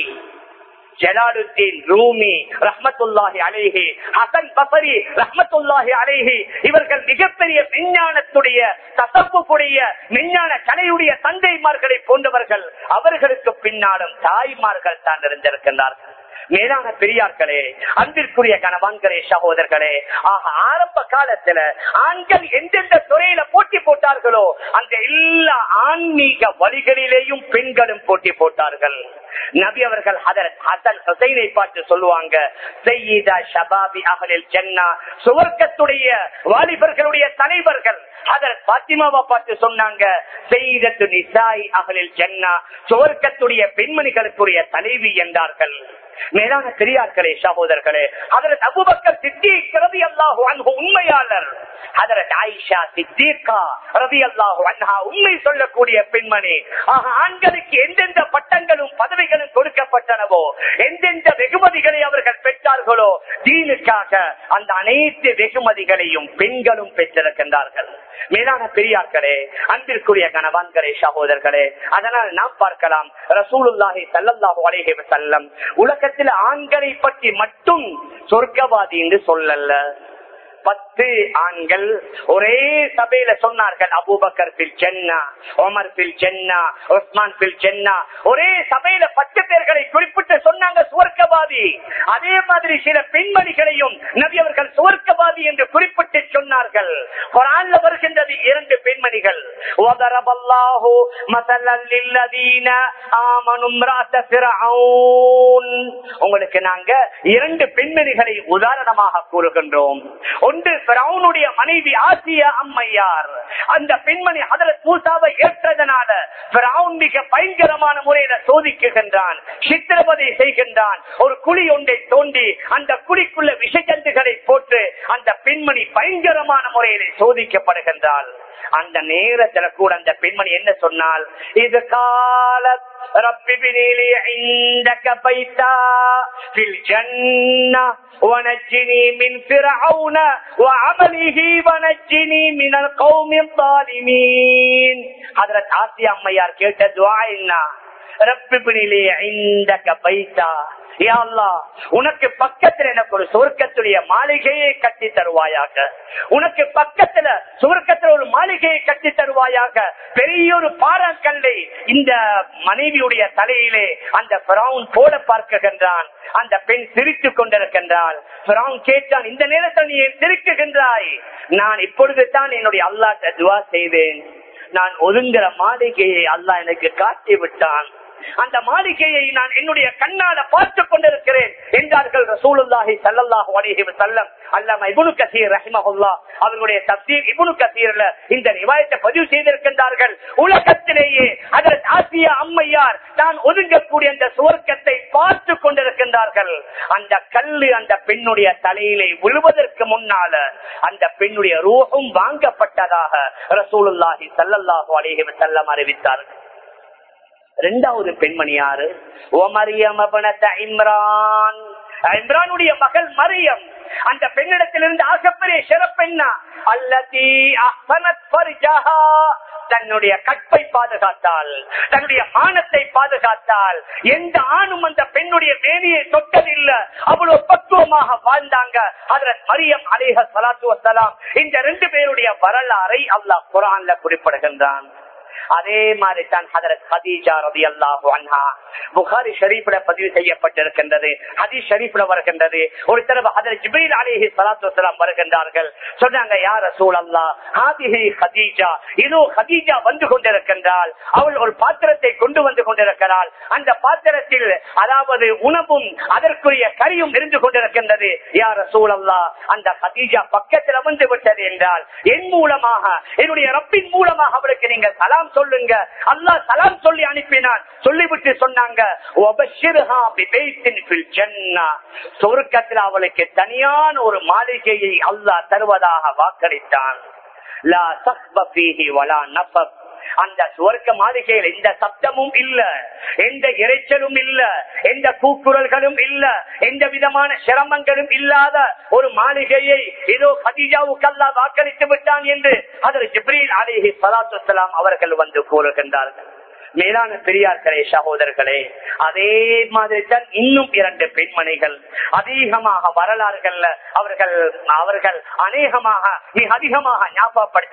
ஜலாலுத்தீன் ரூமி ரஹமத்துல்லாஹி அலேஹி ஹசன் பசரி ரஹமத்துல்லாஹி அலேஹி இவர்கள் மிகப்பெரிய விஞ்ஞானத்துடைய தசப்புடைய விஞ்ஞான கலையுடைய தந்தைமார்களை போன்றவர்கள் அவர்களுக்கு பின்னாலும் தாய்மார்கள் தான் இருந்திருக்கின்றார்கள் மேலான பெரியார்களே அன்பிற்குரிய கணவான்களே சகோதரர்களே ஆக ஆரம்ப காலத்துல ஆண்கள் எந்தெந்த துறையில போட்டி போட்டார்களோ அந்த எல்லா ஆன்மீக வழிகளிலேயும் பெண்களும் போட்டி போட்டார்கள் நபி அவர்கள் ஹதரத் ஹசன் ஹுசைனை பார்த்து சொல்லுவாங்க செய்யீதா ஷபாபி அகலில் ஜன்னா சுவர்க்கத்துடைய வாலிபர்களுடைய தலைவர்கள் ஹதரத் பாத்திமாவை பார்த்து சொன்னாங்க செய்தத்து நிசாய் அகலில் ஜன்னா சுவர்க்கத்துடைய பெண்மணிகளுக்குரிய தலைவி என்றார்கள் மேலான பெரியார்களே சகோதரர்களே அதற்கு அபுபக்கர் சித்திக் ரவி அல்லாஹு அன்ஹு உண்மையாளர் அதற்கு ஆயிஷா சித்திகா ரவி அல்லாஹு அன்ஹா உண்மை சொல்லக்கூடிய பெண்மணி ஆக ஆண்களுக்கு எந்தெந்த பட்டங்களும் பதவிகளும் கொடுக்கப்பட்டனவோ எந்தெந்த வெகுமதிகளை அவர்கள் பெற்றார்களோ தீனுக்காக அந்த அனைத்து வெகுமதிகளையும் பெண்களும் பெற்றிருக்கின்றார்கள் மேலான பெரியார்களே அன்பிற்குரிய கணவான்களே சகோதரர்களே அதனால் நாம் பார்க்கலாம் ரசூலுல்லாஹி சல்லல்லாஹு அலைஹி வஸல்லம் உலகத்தில் ஆண்களை பற்றி மட்டும் சொர்க்கவாதி என்று சொல்லல பத்து ஆண்கள் ஒரே சபையில சொன்னார்கள் அபூபக்கர் பில் சென்னா ஒமர் பில் சென்னா உஸ்மான் பில் சென்னா ஒரே சபையில பத்து பேர்களை குறிப்பிட்டு சொன்னாங்க சுவர்க்கவாதி அதே மாதிரி சில பெண்மணிகளையும் நபி அவர்கள் சுவர்க்கவாதி என்று குறிப்பிட்டு சொன்னார்கள் குரான்ல வருகின்றது இரண்டு பெண்மணிகள் وضرب الله مثلا للذين آمنوا امرأة فرعون உங்களுக்கு நாங்க இரண்டு பெண்மணிகளை உதாரணமாக கூறுகின்றோம் ஒன்று பிரவுனுடைய மனைவி ஆசிய அம்மையார் அந்த பெண்மணி ஹதரத் மூசாவை ஏற்றதனால பிரவுன் மிக பயங்கரமான முறையில சோதிக்குகின்றான் சித்திரவதை செய்கின்றான் ஒரு குழி ஒன்றை தோண்டி அந்த குழிக்குள்ள விஷஜந்துகளை போட்டு அந்த பெண்மணி பயங்கரமான முறையிலே சோதிக்கப்படுகின்றாள் அந்த நேரத்துல கூட அந்த பெண்மணி என்ன சொன்னால் இது கால رب ابني لي عندك بيتا في الجنة ونجني من فرعون وعمله ونجني من القوم الظالمين حضرت ஆசியா அம்மையார் கேட்ட துவா என்ன رب ابني لي عندك بيتا யா அல்லாஹ், உனக்கு பக்கத்துல எனக்கு ஒரு சுவர்க்கத்துடைய மாளிகையை கட்டி தருவாயாக உனக்கு பக்கத்துல சுவர்க்கத்துல ஒரு மாளிகையை கட்டி தருவாயாக பெரிய ஒரு பாறாங்கல்லை இந்த மனைவியுடைய தலையிலே அந்த பிரவுன் போட பார்க்குகின்றான் அந்த பெண் சிரித்துக் கொண்டிருக்கின்றாள் பிரவுன் கேட்டான் இந்த நேரத்தில் நீ ஏன் சிரிக்குகின்றாய் நான் இப்பொழுது தான் என்னுடைய அல்லாட்ட துவா செய்தேன் நான் ஒதுங்குற மாளிகையை அல்லாஹ் எனக்கு காட்டி விட்டான் அந்த மாளிகையை நான் என்னுடைய கண்ணால பார்த்துக் கொண்டிருக்கிறேன் என்றார்கள் ரசூலுல்லாஹி ஸல்லல்லாஹு அலைஹி வஸல்லம் அல்லாம இப்னு கஸீர் ரஹிமஹுல்லாஹ் அவர்களுடைய தஃசீர் இப்னு கஸீர்ல இந்த ரிவாயத்தை பதிவு செய்திருக்கின்றார்கள் உலகத்திலேயே ஹஜரத் ஆசியா அம்மையார் தான் ஒதுங்கக்கூடிய அந்த சுவர்க்கத்தை பார்த்து கொண்டிருக்கின்றார்கள் அந்த கல்லு அந்த பெண்ணுடைய தலையிலே விழுவதற்கு முன்னால அந்த பெண்ணுடைய ரூஹும் வாங்கப்பட்டதாக ரசூலுல்லாஹி ஸல்லல்லாஹு அலைஹி வஸல்லம் அறிவித்தார்கள் இரண்டாவது பெண்மணி யாரு ஓ மரியம் அபனத இம்ரான் இம்ரானுடைய மகள் மரியம் அந்த பெண்ணிடத்திலிருந்து ஆகப்பெரிய சிறப்பெண்ணா அல்லதி அஹ்சனத் ஃபர்ஜஹா தன்னுடைய கற்பை பாதுகாத்தால் தன்னுடைய மானத்தை பாதுகாத்தால் எந்த ஆணும் அந்த பெண்ணுடைய மேனியை தொட்டதில்லை அவ்வளவு பக்குவமாக வாழ்ந்தாங்க அதுல மரியம் அலேஹ சலாத்து வசலாம் இந்த ரெண்டு பேருடைய வரலாறை அல்லாஹ் குரான்ல குறிப்பிடுகின்றான் அதே மாதிரி தான் ஹதரத் ஹதீஜா ரதி அல்லாஹு அன்ஹா புகாரி ஷரீஃப்ல பதிவு செய்யப்பட்டிருக்கின்றது ஹதீஸ் ஷரீஃப்ல வருகின்றது ஒரு தடவை ஹதரத் ஜிப்ரீல் அலைஹி ஸலாத்து வஸலாம் வருகின்றார்கள் சொன்னாங்க யா ரசூலல்லாஹ் ஹாதிஹி ஹதீஜா இதோ ஹதீஜா வந்து கொண்டிருக்கின்றாள் அவள் ஒரு பாத்திரத்தை கொண்டு வந்து கொண்டிருக்கிறாள் அந்த பாத்திரத்தில் அதாவது உணவும் அதற்குரிய கறியும் இருந்து கொண்டிருக்கின்றது யா ரசூலல்லாஹ் அந்த ஹதீஜா பக்கத்தில் வந்து விட்டது என்றால் என் மூலமாக என்னுடைய ரப்பின் மூலமாக அவளுக்கு நீங்க சலாம் சொல்லுங்க அல்லாஹ் சலாம் சொல்லி அனுப்பினான் சொல்லிவிட்டு சொன்னாங்க "வபஷ்ஷிர்ஹா பிபைத்தின் ஃபில் ஜன்னah." சொர்க்கத்தில் அவளுக்கு தனியான ஒரு மாளிகையை அல்லாஹ் தருவதாக வாக்களித்தான் லா சஹ்ப ஃபீஹி வலா நஃபப் அந்த சுவர்க்க மாளிகையில் எந்த சப்தமும் இல்ல எந்த இறைச்சலும் இல்ல எந்த கூக்குரல்களும் இல்ல எந்த விதமான சிரமங்களும் இல்லாத ஒரு மாளிகையை ஏதோ ஹதீஜாவுக்கு அல்லா வாக்களித்து விட்டான் என்று அதில் ஜிப்ரீல் அலிஹி சலாத்து அவர்கள் வந்து கூறுகின்றார்கள் மேலான பெரியார்களே சகோதரர்களே அதே மாதிரி தான் இன்னும் இரண்டு பெண்மணிகள் அதிகமாக வரலாறுகள்ல அவர்கள் அவர்கள் அநேகமாக மிக அதிகமாக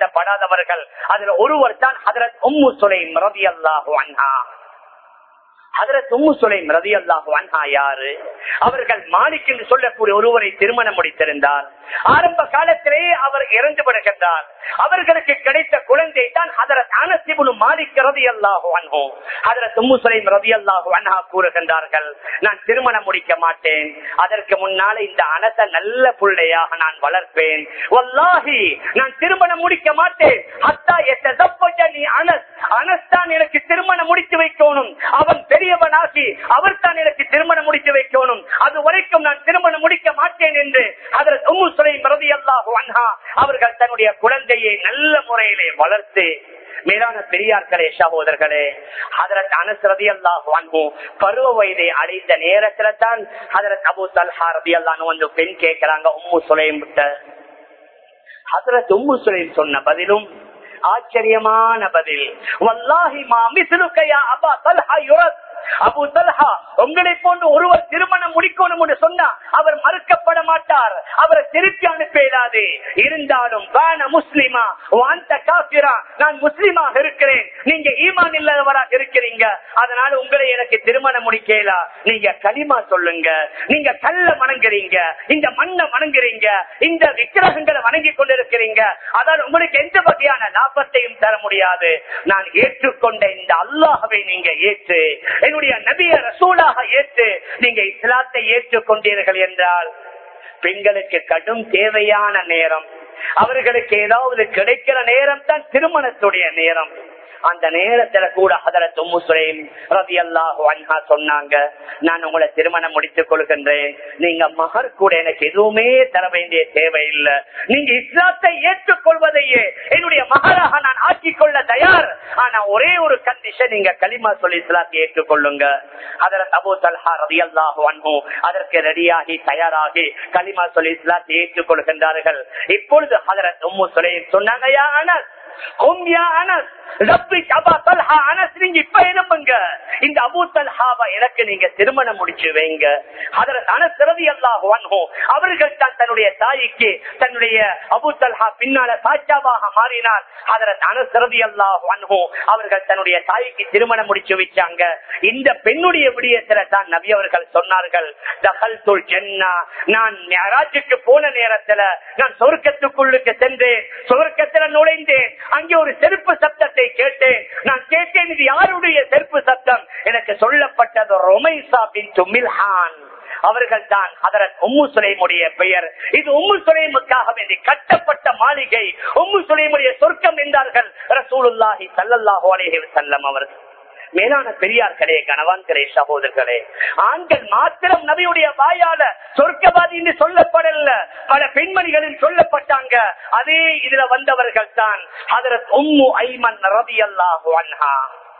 ஞாபகப்படுத்தப்படாதவர்கள் அதுல ஒருவர் தான் ஹதரத் உம்மு சுலைம் ரவி அல்லாஹு அண்ணா அதுல தும்மு சுலைம் ரதி அல்லாஹு அன்ஹா யாரு அவர்கள் மாலிக் என்று சொல்லக்கூடிய ஒருவரை திருமணம் முடித்திருந்தார் ஆரம்ப காலத்திலேயே அவர் இறந்து விடுகின்றார் அவர்களுக்கு கிடைத்த குழந்தை தான் அதரத் அனசிபுனு மாலிக் ரதி அல்லாஹு அன்ஹோ அதரத் தும்மு சுலைம் ரதி அல்லாஹு அன்ஹா கூறுகின்றார்கள் நான் திருமணம் முடிக்க மாட்டேன் அதற்கு முன்னால இந்த அனச நல்ல பிள்ளையாக நான் வளர்ப்பேன் வல்லாஹி நான் திருமணம் முடிக்க மாட்டேன் அத்தா எத்தப்பட்ட நீ அனஸ் அனஸ் தான் எனக்கு திருமணம் முடித்து வைக்கணும் அவன் பெரியவனாகி அவர் தான் எனக்கு திருமணம் முடித்து வைக்கணும் அது வரைக்கும் நான் திருமணம் முடிக்க மாட்டேன் என்று அதற்கு உம்மு சுலைம் ரலியல்லாஹு அன்ஹா அவர்கள் தன்னுடைய குழந்தையை நல்ல முறையிலே வளர்த்து மேலான பெரியார்களே சகோதரர்களே அதற்கு அனுசரதி அல்லாஹு பருவ வயதை அடைந்த நேரத்துல தான் அதற்கு அபு தல்ஹா ரதி அல்லான்னு வந்து பெண் கேட்கிறாங்க உம்மு சுலைம் ஹசரத் உம்மு சுலைம் சொன்ன பதிலும் ஆச்சரியமான பதில் வல்லாஹி மா மிஸ்லுக்கையா அபா தல்ஹா யுரத் அபு தல்ஹா உங்களை போன்று ஒருவர் திருமணம் முடிக்கணும் என்று சொன்னா அவர் மறுக்கப்பட மாட்டார் அவரை திருப்பி அனுப்பிடாது இருந்தாலும் வான முஸ்லிமா வாந்த காபிரா நான் முஸ்லிமாக இருக்கிறேன் நீங்க ஈமான் இல்லாதவராக இருக்கிறீங்க அதனால உங்களை எனக்கு திருமணம் முடிக்கலா நீங்க களிமா சொல்லுங்க நீங்க கல்ல வணங்குறீங்க இந்த மண்ணை வணங்குறீங்க இந்த விக்கிரகங்களை வணங்கி கொண்டிருக்கிறீங்க அதால் உங்களுக்கு எந்த வகையான லாபத்தையும் தர முடியாது நான் ஏற்றுக்கொண்ட இந்த அல்லாஹவை நீங்க ஏற்று என்னுடைய நபிய ரசூலாக ஏற்று நீங்க இஸ்லாத்தை ஏற்றுக்கொண்டீர்கள் என்றால் பெண்களுக்கு கடும் தேவையான நேரம் அவர்களுக்கு ஏதாவது கிடைக்கிற நேரம் தான் திருமணத்துடைய நேரம் அந்த நேரத்துல கூட அதரத் உம்மு சுலைம் ரவி அல்லாஹு அன்ஹா சொன்னாங்க நான் உங்களை திருமணம் முடித்துக் கொள்கின்றேன் நீங்க மகர் கூட எனக்கு எதுவுமே தர வேண்டிய தேவையில்லை நீங்க இஸ்லாத்தை ஏற்றுக்கொள்வதையே என்னுடைய மகராக நான் ஆக்கிக் கொள்ள தயார் ஆனா ஒரே ஒரு கண்டிஷன் நீங்க களிமா சொல்லி இஸ்லாத்தை ஏற்றுக்கொள்ளுங்க அதற்கு அபு தல்ஹா ரவி அல்லாஹு அன்ஹு அதற்கு ரெடியாகி தயாராகி களிமா சொல்லி இஸ்லாத்தை ஏற்றுக்கொள்கின்றார்கள் இப்பொழுது அதரத் உம்மு சுலைம் சொன்னாங்க யா அனஸ் உம் யா அனஸ் ரப்பிக் அபா தல்ஹா அனஸ் நீங்க இப்ப எழுப்புங்க இந்த அபு தல்ஹாவை எனக்கு நீங்க திருமணம் முடிச்சு வைங்க அதற்கு அனஸ் ரவி அல்லாஹ் அவர்கள் தான் தன்னுடைய தாய்க்கு தன்னுடைய அபு தல்ஹா பின்னால சாட்சாவாக மாறினார் அதற்கு அனஸ் ரவி அல்லாஹ் அவர்கள் தன்னுடைய தாய்க்கு திருமணம் முடிச்சு வச்சாங்க இந்த பெண்ணுடைய விடயத்துல தான் நபி அவர்கள் சொன்னார்கள் தகல் துல் ஜென்னா நான் மெஹராஜுக்கு போன நேரத்துல நான் சொர்க்கத்துக்குள்ளுக்கு சென்றேன் சொர்க்கத்துல நுழைந்தேன் அங்கே ஒரு செருப்பு சப்தத்தை கேட்டேன் நான் கேட்டேன் இது யாருடைய செருப்பு சப்தம் எனக்கு சொல்லப்பட்டது ரொமைசா பின் மில்ஹான் அவர்கள் தான் அதரத் உம்மு சுலைமுடைய பெயர் இது உம்மு சுலைமுக்காக வேண்டி கட்டப்பட்ட மாளிகை உம்மு சுலைமுடைய சொர்க்கம் என்றார்கள் ரசூலுல்லாஹி சல்லல்லாஹு அலைஹி வஸல்லம் அவர்கள் மேலான பெரியார்களே கணவான்களே சகோதரர்களே ஆண்கள் மாத்திரம் நபியுடைய வாயால சொர்க்கவாதி என்று சொல்லப்படல பல பெண்மணிகளில் சொல்லப்பட்டாங்க அதே இதுல வந்தவர்கள் தான் அதற்கு உம்மு ஐமன் ரவி அல்லாஹு அன்ஹா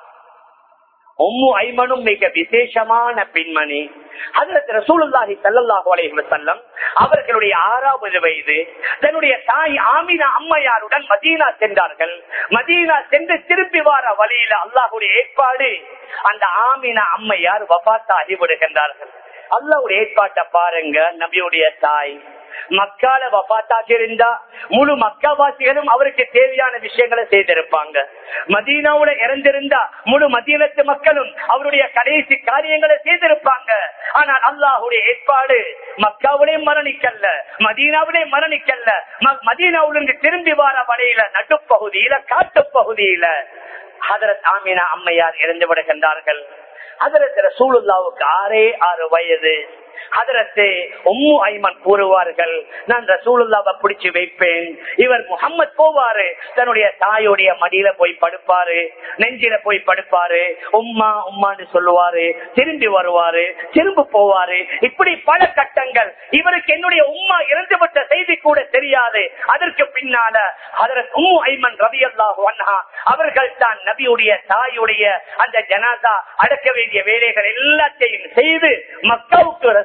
உம்மு ஐமனும் மிக விசேஷமான பெண்மணி அதற்கு ரசூலுல்லாஹி சல்லல்லாஹு அலைஹி வஸல்லம் அவர்களுடைய ஆறாவது வயது தன்னுடைய தாய் ஆமினா அம்மையாருடன் மதீனா சென்றார்கள் மதீனா சென்று திருப்பி வார வழியில அல்லாஹுடைய ஏற்பாடு அந்த ஆமினா அம்மையார் வபாத்தாகி விடுகின்றார்கள் அல்லாவுடைய ஏற்பாட்டை பாருங்க நபியுடைய தாய் மக்கால வபாத்தாக இருந்தா முழு மக்காவாசிகளும் அவருக்கு தேவையான விஷயங்களை செய்திருப்பாங்க மதீனாவுல இறந்திருந்தா முழு மதீனத்து மக்களும் அவருடைய கடைசி காரியங்களை செய்திருப்பாங்க ஆனால் அல்லாஹுடைய ஏற்பாடு மக்காவிலே மரணிக்கல்ல மதீனாவிலே மரணிக்கல்ல மதீனாவிலிருந்து திரும்பி வார வரையில நடுப்பகுதியில காட்டு பகுதியில ஹதரத் ஆமினா அம்மையார் இறந்து விடுகின்றார்கள் அதற்கு ரசூலுல்லாவுக்கு ஆறே ஆறு வயது அதரத்து உம்மு ஐமன் கூறுவார்கள் நான் ரசூலுல்லாவை பிடிச்சு வைப்பேன் இவர் முகம்மது போவாரு தன்னுடைய தாயோடைய மடியில போய் படுப்பாரு நெஞ்சில போய் படுப்பாரு உம்மா உம்மான்னு சொல்லுவாரு திரும்பி வருவாரு திரும்ப போவாரு இப்படி பல கட்டங்கள் இவருக்கு என்னுடைய உம்மா இறந்துவிட்ட செய்தி கூட தெரியாது அதற்கு பின்னால அதற்கு உம்மு ஐமன் ரவி அல்லாஹு அவர்கள் தான் நபியுடைய தாயுடைய அந்த ஜனாதா அடக்க வேண்டிய வேலைகள் எல்லாத்தையும் செய்து மக்காவுக்கு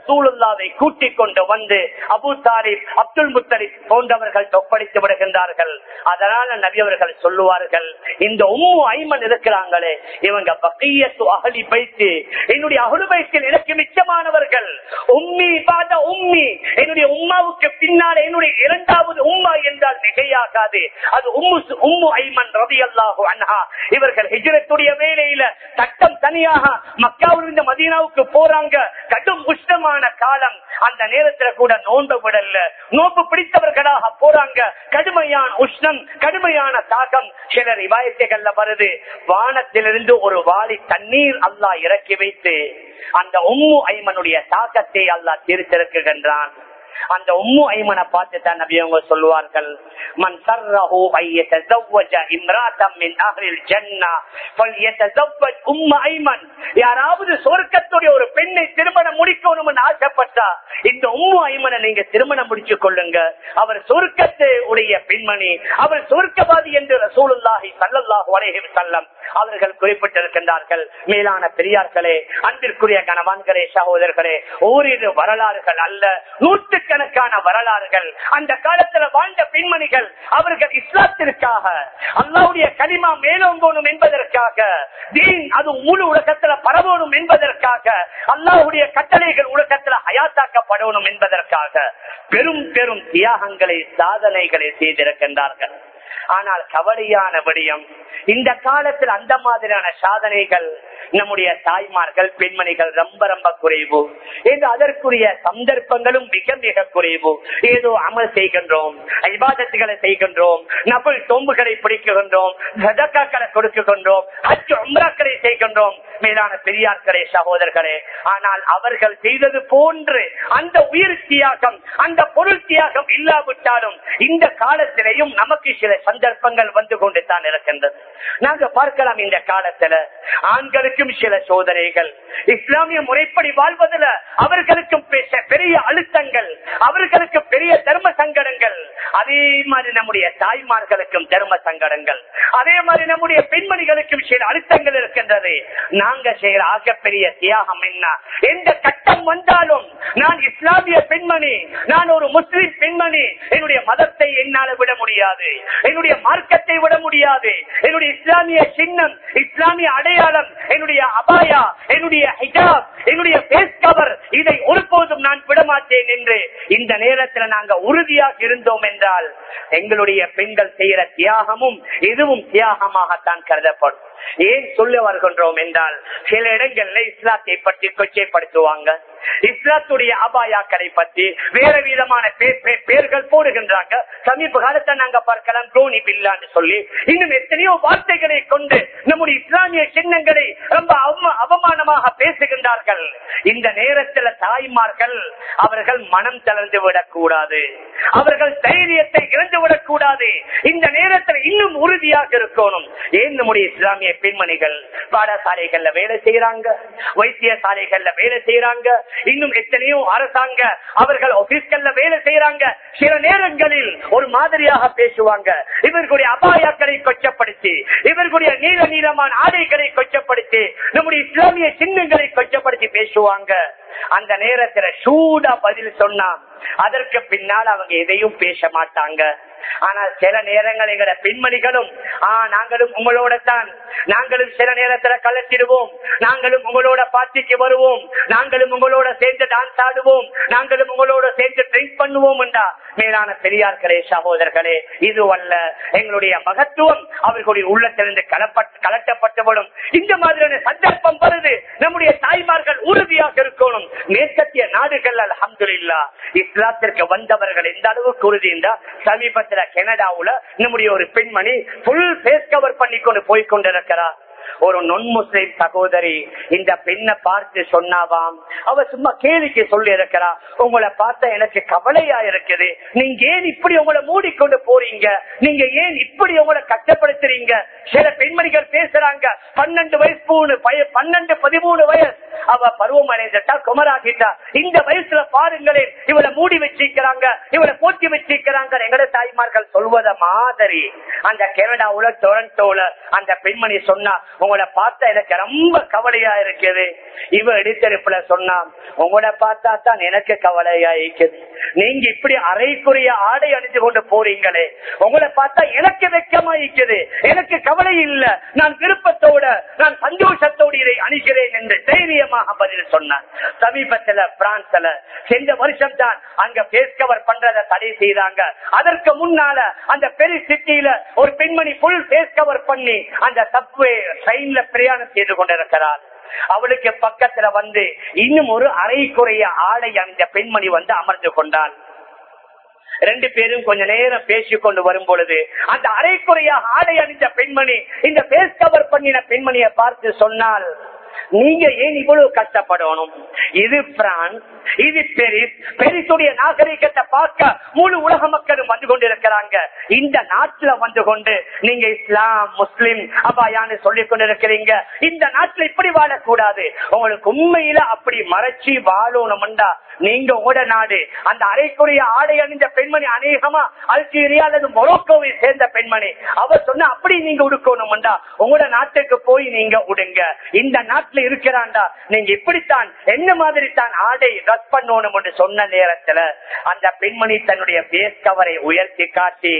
ரசூலுல்லாவை கூட்டிக் கொண்டு வந்து அபு தாலிப் அப்துல் முத்தலிப் போன்றவர்கள் ஒப்படைத்து விடுகின்றார்கள் அதனால நபி அவர்கள் சொல்லுவார்கள் இந்த உம்மு ஐமன் இருக்கிறாங்களே இவங்க பக்கியத்து அகலி பைத்து என்னுடைய அகலு பைத்தில் எனக்கு மிச்சமானவர்கள் உம்மி பாத உம்மி என்னுடைய உம்மாவுக்கு பின்னால் என்னுடைய இரண்டாவது உம்மா என்றால் மிகையாகாது அது உம்மு உம்மு ஐமன் ரவி அல்லாஹு அன்ஹா இவர்கள் ஹிஜரத்துடைய வேலையில சட்டம் தனியாக மக்காவிலிருந்து மதீனாவுக்கு போறாங்க கடும் உஷ்ணமான காலம் அந்த நேரத்துல கூட நோன்பு விடல நோன்பு பிடித்தவர்களாக போறாங்க கடுமையான உஷ்ணம் கடுமையான தாகம் சில ரிவாயத்தைகள்ல வருது வானத்திலிருந்து ஒரு வாளி தண்ணீர் அல்லாஹ் இறக்கி வைத்து அந்த உம்மு ஐமனுடைய தாக்கத்தை அல்லாஹ் தீர்த்திருக்கின்றான் அந்த உம்மு ஐமனை பார்த்து தான் நபி அவங்க சொல்லுவார்கள் மன் சர்ரஹு ஐயத்தஸவ்வஜ இம்ராத்தம் மின் அஹ்லில் ஜன்னah ஃபல்யத்தஸவ்வஜ் உம்மு ஐமன் யாராவது சொர்க்கத்துடைய ஒரு பெண்ணை திருமணம் முடிக்கணும்னு ஆசைப்பட்டா இந்த உம்மு ஐமனை நீங்க திருமணம் முடிச்சு கொள்ளுங்க அவர் சொர்க்கத்தை உடைய பெண்மணி அவர் சொர்க்கவாதி என்று ரசூலுல்லாஹி ஸல்லல்லாஹு அலைஹி வஸல்லம் அவர்கள் குறிப்பிட்டிருக்கின்றார்கள் மேலான பெரியார்களே அன்பிற்குரிய கணவான்களே சகோதரர்களே ஓரிரு வரலாறுகள் அல்ல நூற்றுக்கணக்கான வரலாறுகள் அந்த காலத்துல வாழ்ந்த பெண்மணிகள் அவர்கள் இஸ்லாத்திற்காக அல்லாவுடைய கனிமா மேலோங்கணும் என்பதற்காக தீன் அது முழு உலகத்துல பரவணும் என்பதற்காக அல்லாஹுடைய கட்டளைகள் உலகத்துல அயாத்தாக்கப்படணும் என்பதற்காக பெரும் பெரும் தியாகங்களை சாதனைகளை செய்திருக்கின்றார்கள் ஆனால் கவலையான விடயம் இந்த காலத்தில் அந்த மாதிரியான சாதனைகள் நம்முடைய தாய்மார்கள் பெண்மணிகள் ரொம்ப ரொம்ப குறைவு ஏதோ அதற்குரிய சந்தர்ப்பங்களும் மிக மிக குறைவு ஏதோ அமல் செய்கின்றோம் ஐபாதத்துகளை செய்கின்றோம் நபுல் தொம்புகளை பிடிக்கின்றோம் சதக்காக்களை கொடுக்குகின்றோம் அச்சு உம்ராக்களை செய்கின்றோம் மேலான பெரியார்களே சகோதரர்களே ஆனால் அவர்கள் செய்தது போன்று அந்த உயிர் தியாகம் அந்த பொருள் தியாகம் இல்லாவிட்டாலும் இந்த காலத்திலேயும் நமக்கு சில சந்தர்ப்பங்கள் வந்து கொண்டு தான் இருக்கின்றது நாங்க பார்க்கலாம் இந்த காலத்துல ஆண்களுக்கும் சில சோதனைகள் இஸ்லாமிய முறைப்படி வாழ்வதில் அவர்களுக்கும் பெ- பெரிய அழுத்தங்கள் அவர்களுக்கு பெரிய தர்ம சங்கடங்கள் அதே மாதிரி நம்முடைய தாய்மார்களுக்கும் தர்ம சங்கடங்கள் அதே மாதிரி நம்முடைய பெண்மணிகளுக்கும் சில அழுத்தங்கள் இருக்கின்றது நாங்க செய்யற ஆகப்பெரிய தியாகம் என்ன எந்த கட்டம் வந்தாலும் நான் இஸ்லாமிய பெண்மணி நான் ஒரு முஸ்லிம் பெண்மணி என்னுடைய மதத்தை என்னால விட முடியாது என்னுடைய மார்க்கத்தை விட முடியாது என்னுடைய இஸ்லாமிய சின்னம் இஸ்லாமிய அடையாளம் என்னுடைய அபாயா என்னுடைய ஹிஜாப் என்னுடைய பேஸ் கவர் இதை ஒருபோதும் நான் விடமாட்டேன் என்று இந்த நேரத்தில் நாங்க உறுதியாக இருந்தோம் என்றால் எங்களுடைய பெண்கள் செய்யற தியாகமும் இதுவும் தியாகமாகத்தான் கருதப்படும் ஏன் சொல்ல வருகின்றோம் என்றால் சில இடங்கள்ல இஸ்லாத்தை பற்றி கொச்சைப்படுத்துவாங்க இஸ்லாத்துடைய அபாயாக்களை பற்றி வேற விதமான பே- பே- பேர்கள் போடுகின்றாங்க சமீப காலத்தை நாங்க பார்க்கலாம் டோனி பில்லான்னு சொல்லி இன்னும் எத்தனையோ வார்த்தைகளை கொண்டு நம்முடைய இஸ்லாமிய சின்னங்களை ரொம்ப அவம- அவமானமாக பேசுகின்றார்கள் இந்த நேரத்தில் தாய்மார்கள் அவர்கள் மனம் தளர்ந்து விடக்கூடாது அவர்கள் தைரியத்தை இழந்து விடக்கூடாது இந்த நேரத்தில் இன்னும் உறுதியாக இருக்கணும் ஏன் நம்முடைய இஸ்லாமிய பெண்மணிகள் பாடசாலைகள்ல வேலை செய்யறாங்க வைத்தியசாலைகள்ல வேலை செய்யறாங்க இன்னும் எத்தனையோ அரசாங்க அவர்கள் ஆபீஸ்கள்ல வேலை செய்யறாங்க சில நேரங்களில் ஒரு மாதிரியாக பேசுவாங்க இவர்களுடைய அபாயாக்களை கொச்சப்படுத்தி இவர்களுடைய நீல நீளமான ஆடைகளை கொச்சப்படுத்தி நம்முடைய இஸ்லாமிய சின்னங்களை கொச்சப்படுத்தி பேசுவாங்க அந்த நேரத்துல சூடா பதில் சொன்னா அதற்கு பின்னால் அவங்க எதையும் பேச மாட்டாங்க ஆனால் சில நேரங்கள் எங்கட பெண்மணிகளும் ஆ நாங்களும் உங்களோட தான் நாங்களும் சில நேரத்துல கலத்திடுவோம் நாங்களும் உங்களோட பார்ட்டிக்கு வருவோம் நாங்களும் உங்களோட சேர்ந்து டான்ஸ் ஆடுவோம் நாங்களும் உங்களோட சேர்ந்து ட்ரிங்க் பண்ணுவோம் என்றா மேலான பெரியார்களே சகோதரர்களே இது அல்ல எங்களுடைய மகத்துவம் அவர்களுடைய உள்ளத்திலிருந்து கலப்பட் கலட்டப்பட்டுவிடும் இந்த மாதிரியான சந்தர்ப்பம் வருது நம்முடைய தாய்மார்கள் உறுதியாக இருக்கணும் மேற்கத்திய நாடுகள் அல்ஹம்துலில்லா இஸ்லாத்திற்கு வந்தவர்கள் எந்த அளவுக்கு உறுதி என்றா சமீபத்துல கனடாவுல நம்முடைய ஒரு பெண்மணி புல் ஃபேஸ் கவர் பண்ணி கொண்டு போய் கொண்டிருக்கிறார் ஒரு நொன் முஸ்லிம் சகோதரி இந்த பெண்ணை பார்த்து சொன்னாவாம் அவ சும்மா கேலிக்கு சொல்லி இருக்கிறா உங்களை பார்த்தா எனக்கு கவலையா இருக்குது நீங்க ஏன் இப்படி உங்களை மூடிக்கொண்டு போறீங்க நீங்க ஏன் இப்படி உங்களை கஷ்டப்படுத்துறீங்க சில பெண்மணிகள் பேசுறாங்க பன்னெண்டு வயசு மூணு பய- பன்னெண்டு பதிமூணு வயசு அவ பருவம் அடைந்துட்டா குமராகிட்டா இந்த வயசுல பாருங்களேன் இவளை மூடி வச்சிருக்கிறாங்க இவளை போட்டி வச்சிருக்கிறாங்க எங்கட தாய்மார்கள் சொல்வத மாதிரி அந்த கனடாவுல டொரண்டோல அந்த பெண்மணி சொன்னா உங்களை பார்த்தா எனக்கு ரொம்ப கவலையா இருக்குது இவ எடுத்தெடுப்புல சொன்னா உங்களை பார்த்தா தான் எனக்கு கவலையா இருக்குது நீங்க இப்படி அரைக்குறைய ஆடை அணிஞ்சு கொண்டு போறீங்களே உங்களை பார்த்தா எனக்கு வெக்கமா இருக்குது எனக்கு கவலை இல்ல நான் விருப்பத்தோட நான் சந்தோஷத்தோடு இதை அணிகிறேன் என்று தைரியமாக பதில் சொன்னார் சமீபத்துல பிரான்ஸ்ல சென்ற வருஷம் தான் அங்க பேஸ் கவர் பண்றத தடை செய்தாங்க அதற்கு முன்னால அந்த பெரிய சிட்டியில ஒரு பெண்மணி புல் பேஸ் கவர் பண்ணி அந்த சப்வே ட்ரெயின்ல பிரயாணம் செய்து கொண்டிருக்கிறார் அவளுக்கு பக்கத்துல வந்து இன்னும் ஒரு அரைக்குறைய ஆடை அந்த பெண்மணி வந்து அமர்ந்து கொண்டாள் ரெண்டு பேரும் கொஞ்ச நேரம் பேசிக் கொண்டு வரும் பொழுது அந்த அரைக்குறைய ஆடை அணிந்த பெண்மணி இந்த பேஸ் கவர் பண்ணின பெண்மணியை பார்த்து சொன்னால் நீங்க ஏன் இவ்வளவு கஷ்டப்படணும் இது பிரான்ஸ் இது பெரிஸ் பெரிசுடைய நாகரிகத்தை பார்க்க முழு உலக மக்களும் வந்து கொண்டிருக்கிறாங்க இந்த நாட்டுல வந்து கொண்டு நீங்க இஸ்லாம் முஸ்லிம் அபாயான்னு சொல்லிக் கொண்டிருக்கிறீங்க இந்த நாட்டுல இப்படி வாழக்கூடாது உங்களுக்கு உண்மையில அப்படி மறைச்சி வாழணும்டா நீங்க உங்களோட நாடு அந்த அரைக்குறைய ஆடை அணிந்த பெண்மணி அநேகமா அல்ஜீரியா அல்லது மொரோக்கோவை சேர்ந்த பெண்மணி அவர் சொன்ன அப்படி நீங்க உடுக்கணும்டா உங்களோட நாட்டுக்கு போய் நீங்க உடுங்க இந்த நாட்டுல இருக்கிறாண்டா நீங்க இப்படித்தான் என்ன மாதிரி தான் ஆடை ரஸ் பண்ணணும் என்று சொன்ன நேரத்துல அந்த பெண்மணி தன்னுடைய பேஸ் கவரை உயர்த்தி காட்டி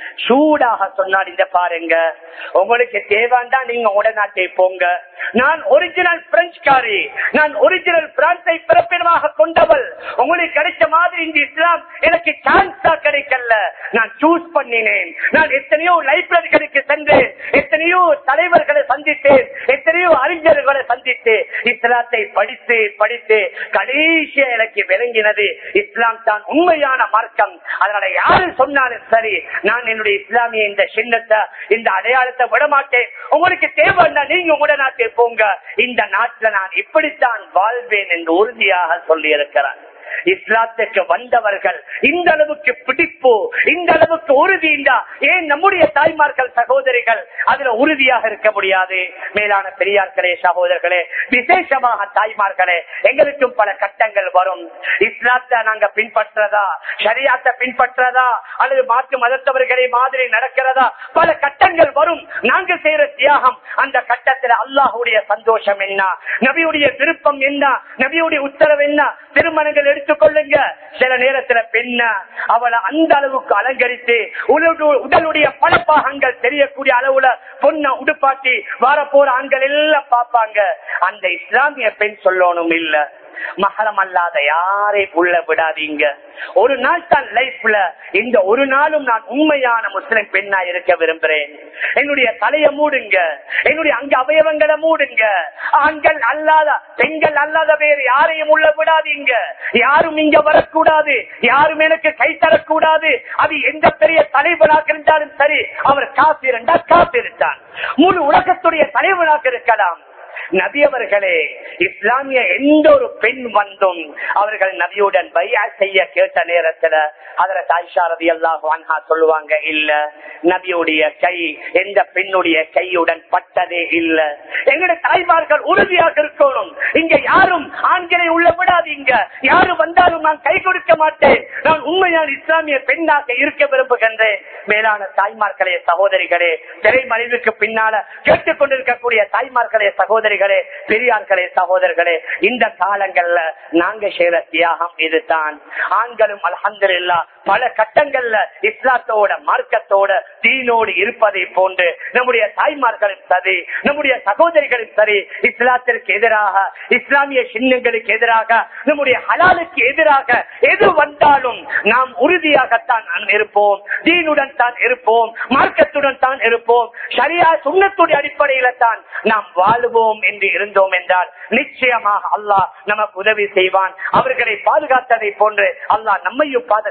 சூடாக சொன்னார் இந்த பாருங்க உங்களுக்கு தேவாண்டா நீங்க உடனாட்டை போங்க நான் ஒரிஜினல் பிரெஞ்சுக்காரி நான் ஒரிஜினல் பிரான்சை பிறப்பிடமாக கொண்டவள் உங்களுக்கு கிடைச்ச மாதிரி இந்த இஸ்லாம் எனக்கு சான்ஸா கிடைக்கல நான் சூஸ் பண்ணினேன் நான் எத்தனையோ லைப்ரரிகளுக்கு சென்றேன் எத்தனையோ தலைவர்களை சந்தித்தேன் எத்தனையோ அறிஞர்களை சந்தித்து இஸ்லாத்தை படித்து படித்து கடைசியா எனக்கு விளங்கினது இஸ்லாம் தான் உண்மையான மார்க்கம் அதனால யாரு சொன்னாலும் சரி நான் என்னுடைய இஸ்லாமிய இந்த சின்னத்தை இந்த அடையாளத்தை விட மாட்டேன் உங்களுக்கு தேவைன்னா நீங்க உங்களோட நாட்டை போங்க இந்த நாட்டுல நான் இப்படித்தான் வாழ்வேன் என்று உறுதியாக சொல்லி இருக்கிறார் இஸ்லாத்துக்கு வந்தவர்கள் இந்த அளவுக்கு பிடிப்பு இந்த அளவுக்கு உறுதி இல்லா ஏன் நம்முடைய தாய்மார்கள் சகோதரிகள் அதுல உறுதியாக இருக்க முடியாது மேலான பெரியார்களே சகோதரர்களே விசேஷமாக தாய்மார்களே எங்களுக்கும் பல கட்டங்கள் வரும் இஸ்லாத்தை நாங்க பின்பற்றதா சரியாத்தை பின்பற்றதா அல்லது மாற்று மதத்தவர்களை மாதிரி நடக்கிறதா பல கட்டங்கள் வரும் நாங்க செய்யற தியாகம் அந்த கட்டத்தில் அல்லாஹுடைய சந்தோஷம் என்ன நபியுடைய விருப்பம் என்ன நபியுடைய உத்தரவு என்ன திருமணங்கள் எடுத்துக்கொள்ளுங்க சில நேரத்துல பெண்ண அவளை அந்த அளவுக்கு அலங்கரித்து உடலு- உடலுடைய பல பாகங்கள் தெரியக்கூடிய அளவுல பொண்ண உடுப்பாட்டி வார போற ஆண்கள் எல்லாம் பார்ப்பாங்க அந்த இஸ்லாமிய பெண் சொல்லணும் இல்ல மகரம் அல்லாத யாரை உள்ள விடாதீங்க ஒரு நாள் தான் லைஃப்ல இந்த ஒரு நாளும் நான் உண்மையான முஸ்லிம் பெண்ணா இருக்க விரும்புறேன் என்னுடைய தலைய மூடுங்க என்னுடைய அங்க அவயவங்களை மூடுங்க ஆண்கள் அல்லாத பெண்கள் அல்லாத வேறு யாரையும் உள்ள விடாதீங்க யாரும் இங்க வரக்கூடாது யாரும் எனக்கு கை தரக்கூடாது அது எந்த பெரிய தலைவனாக இருந்தாலும் சரி அவர் காசு இருந்தா காசு இருந்தான் முழு உலகத்துடைய தலைவனாக இருக்கலாம் நபி அவர்களே இஸ்லாமிய எந்த ஒரு பெண் வந்தும் அவர்கள் நபியுடன் பையா செய்ய கேட்ட நேரத்துல அதுல தாய்ஷா ரதி அல்லாஹ் சொல்லுவாங்க இல்ல நபியுடைய கை எந்த பெண்ணுடைய கையுடன் பட்டதே இல்ல எங்களுடைய தாய்மார்கள் உறுதியாக இருக்கணும் இங்க யாரும் ஆண்களை உள்ள விடாதீங்க யாரு வந்தாலும் நான் கை கொடுக்க மாட்டேன் நான் உண்மையான இஸ்லாமிய பெண்ணாக இருக்க விரும்புகின்றேன் மேலான தாய்மார்களே சகோதரிகளே திரைமறைவுக்கு பின்னால கேட்டுக் கொண்டிருக்கக்கூடிய தாய்மார்களே சகோதரிகளே பெரியார்களே சகோதரர்களே இந்த காலங்கள்ல நாங்க செய்யற தியாகம் இதுதான் ஆண்களும் அல்ஹம்துலில்லா பல கட்டங்கள்ல இஸ்லாத்தோட மார்க்கத்தோட தீனோடு இருப்பதை போன்று நம்முடைய தாய்மார்களும் சரி நம்முடைய சகோதரிகளும் சரி இஸ்லாத்திற்கு எதிராக இஸ்லாமிய சின்னங்களுக்கு எதிராக நம்முடைய ஹலாலுக்கு எதிராக எது வந்தாலும் நாம் உறுதியாகத்தான் நாம் இருப்போம் தீனுடன் தான் இருப்போம் மார்க்கத்துடன் தான் இருப்போம் சரியா சுண்ணத்துடைய அடிப்படையில தான் நாம் வாழுவோம் என்று இருந்தோம் என்றால் நிச்சயமாக அல்லாஹ் நமக்கு உதவி செய்வான் அவர்களை பாதுகாத்ததை போன்று அல்லாஹ் நம்மையும் பாதுகாப்பான்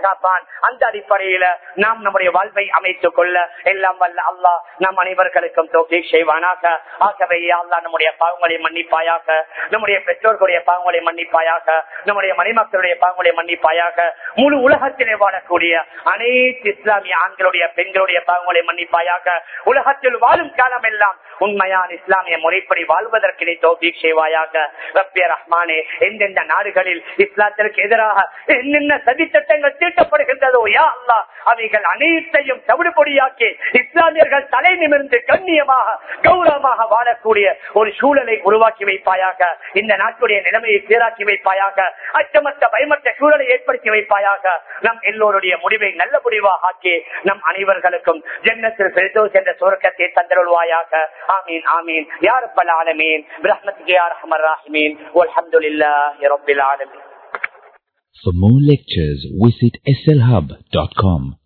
தருவான் அந்த அடிப்படையில நாம் நம்முடைய வாழ்வை அமைத்துக் கொள்ள எல்லாம் வல்ல அல்லாஹ் நம் அனைவர்களுக்கும் தோஃபீக் செய்வானாக ஆகவே யா அல்லாஹ் நம்முடைய பாவங்களை மன்னிப்பாயாக நம்முடைய பெற்றோர்களுடைய பாவங்களை மன்னிப்பாயாக நம்முடைய மணிமக்களுடைய பாவங்களை மன்னிப்பாயாக முழு உலகத்திலே வாழக்கூடிய அனைத்து இஸ்லாமிய ஆண்களுடைய பெண்களுடைய பாவங்களை மன்னிப்பாயாக உலகத்தில் வாழும் காலம் எல்லாம் உண்மையான இஸ்லாமிய முறைப்படி வாழ்வதற்கு நீ தோஃபீக் செய்வாயாக ரப்பிய ரஹ்மானே எந்தெந்த நாடுகளில் இஸ்லாத்திற்கு எதிராக என்னென்ன சதித்திட்டங்கள் தீட்டப்படுகின்றதோ யா அல்லா அவைகள் அனைத்தையும் தவிடுபொடியாக்கி இஸ்லாமியர்கள் தலை நிமிர்ந்து கண்ணியமாக கௌரவமாக வாழக்கூடிய ஒரு சூழலை உருவாக்கி வைப்பாயாக இந்த நாட்டுடைய நிலைமையை சீராக்கி வைப்பாயாக அச்சமற்ற பயமற்ற சூழலை ஏற்படுத்தி வைப்பாயாக நம் எல்லோருடைய முடிவை நல்ல முடிவாக ஆக்கி நம் அனைவர்களுக்கும் ஜென்னத்தில் பெருதோஸ் என்ற சுரக்கத்தை தந்தருள்வாயாக ஆமீன் ஆமீன் யார் பல ஆலமீன் பிரஹ்மத்துக்கு யார் அஹமர் ராஹிமீன் அல்ஹம்துலில்லாஹி ரப்பில் ஆலமீன் For more lectures, visit slhub.com.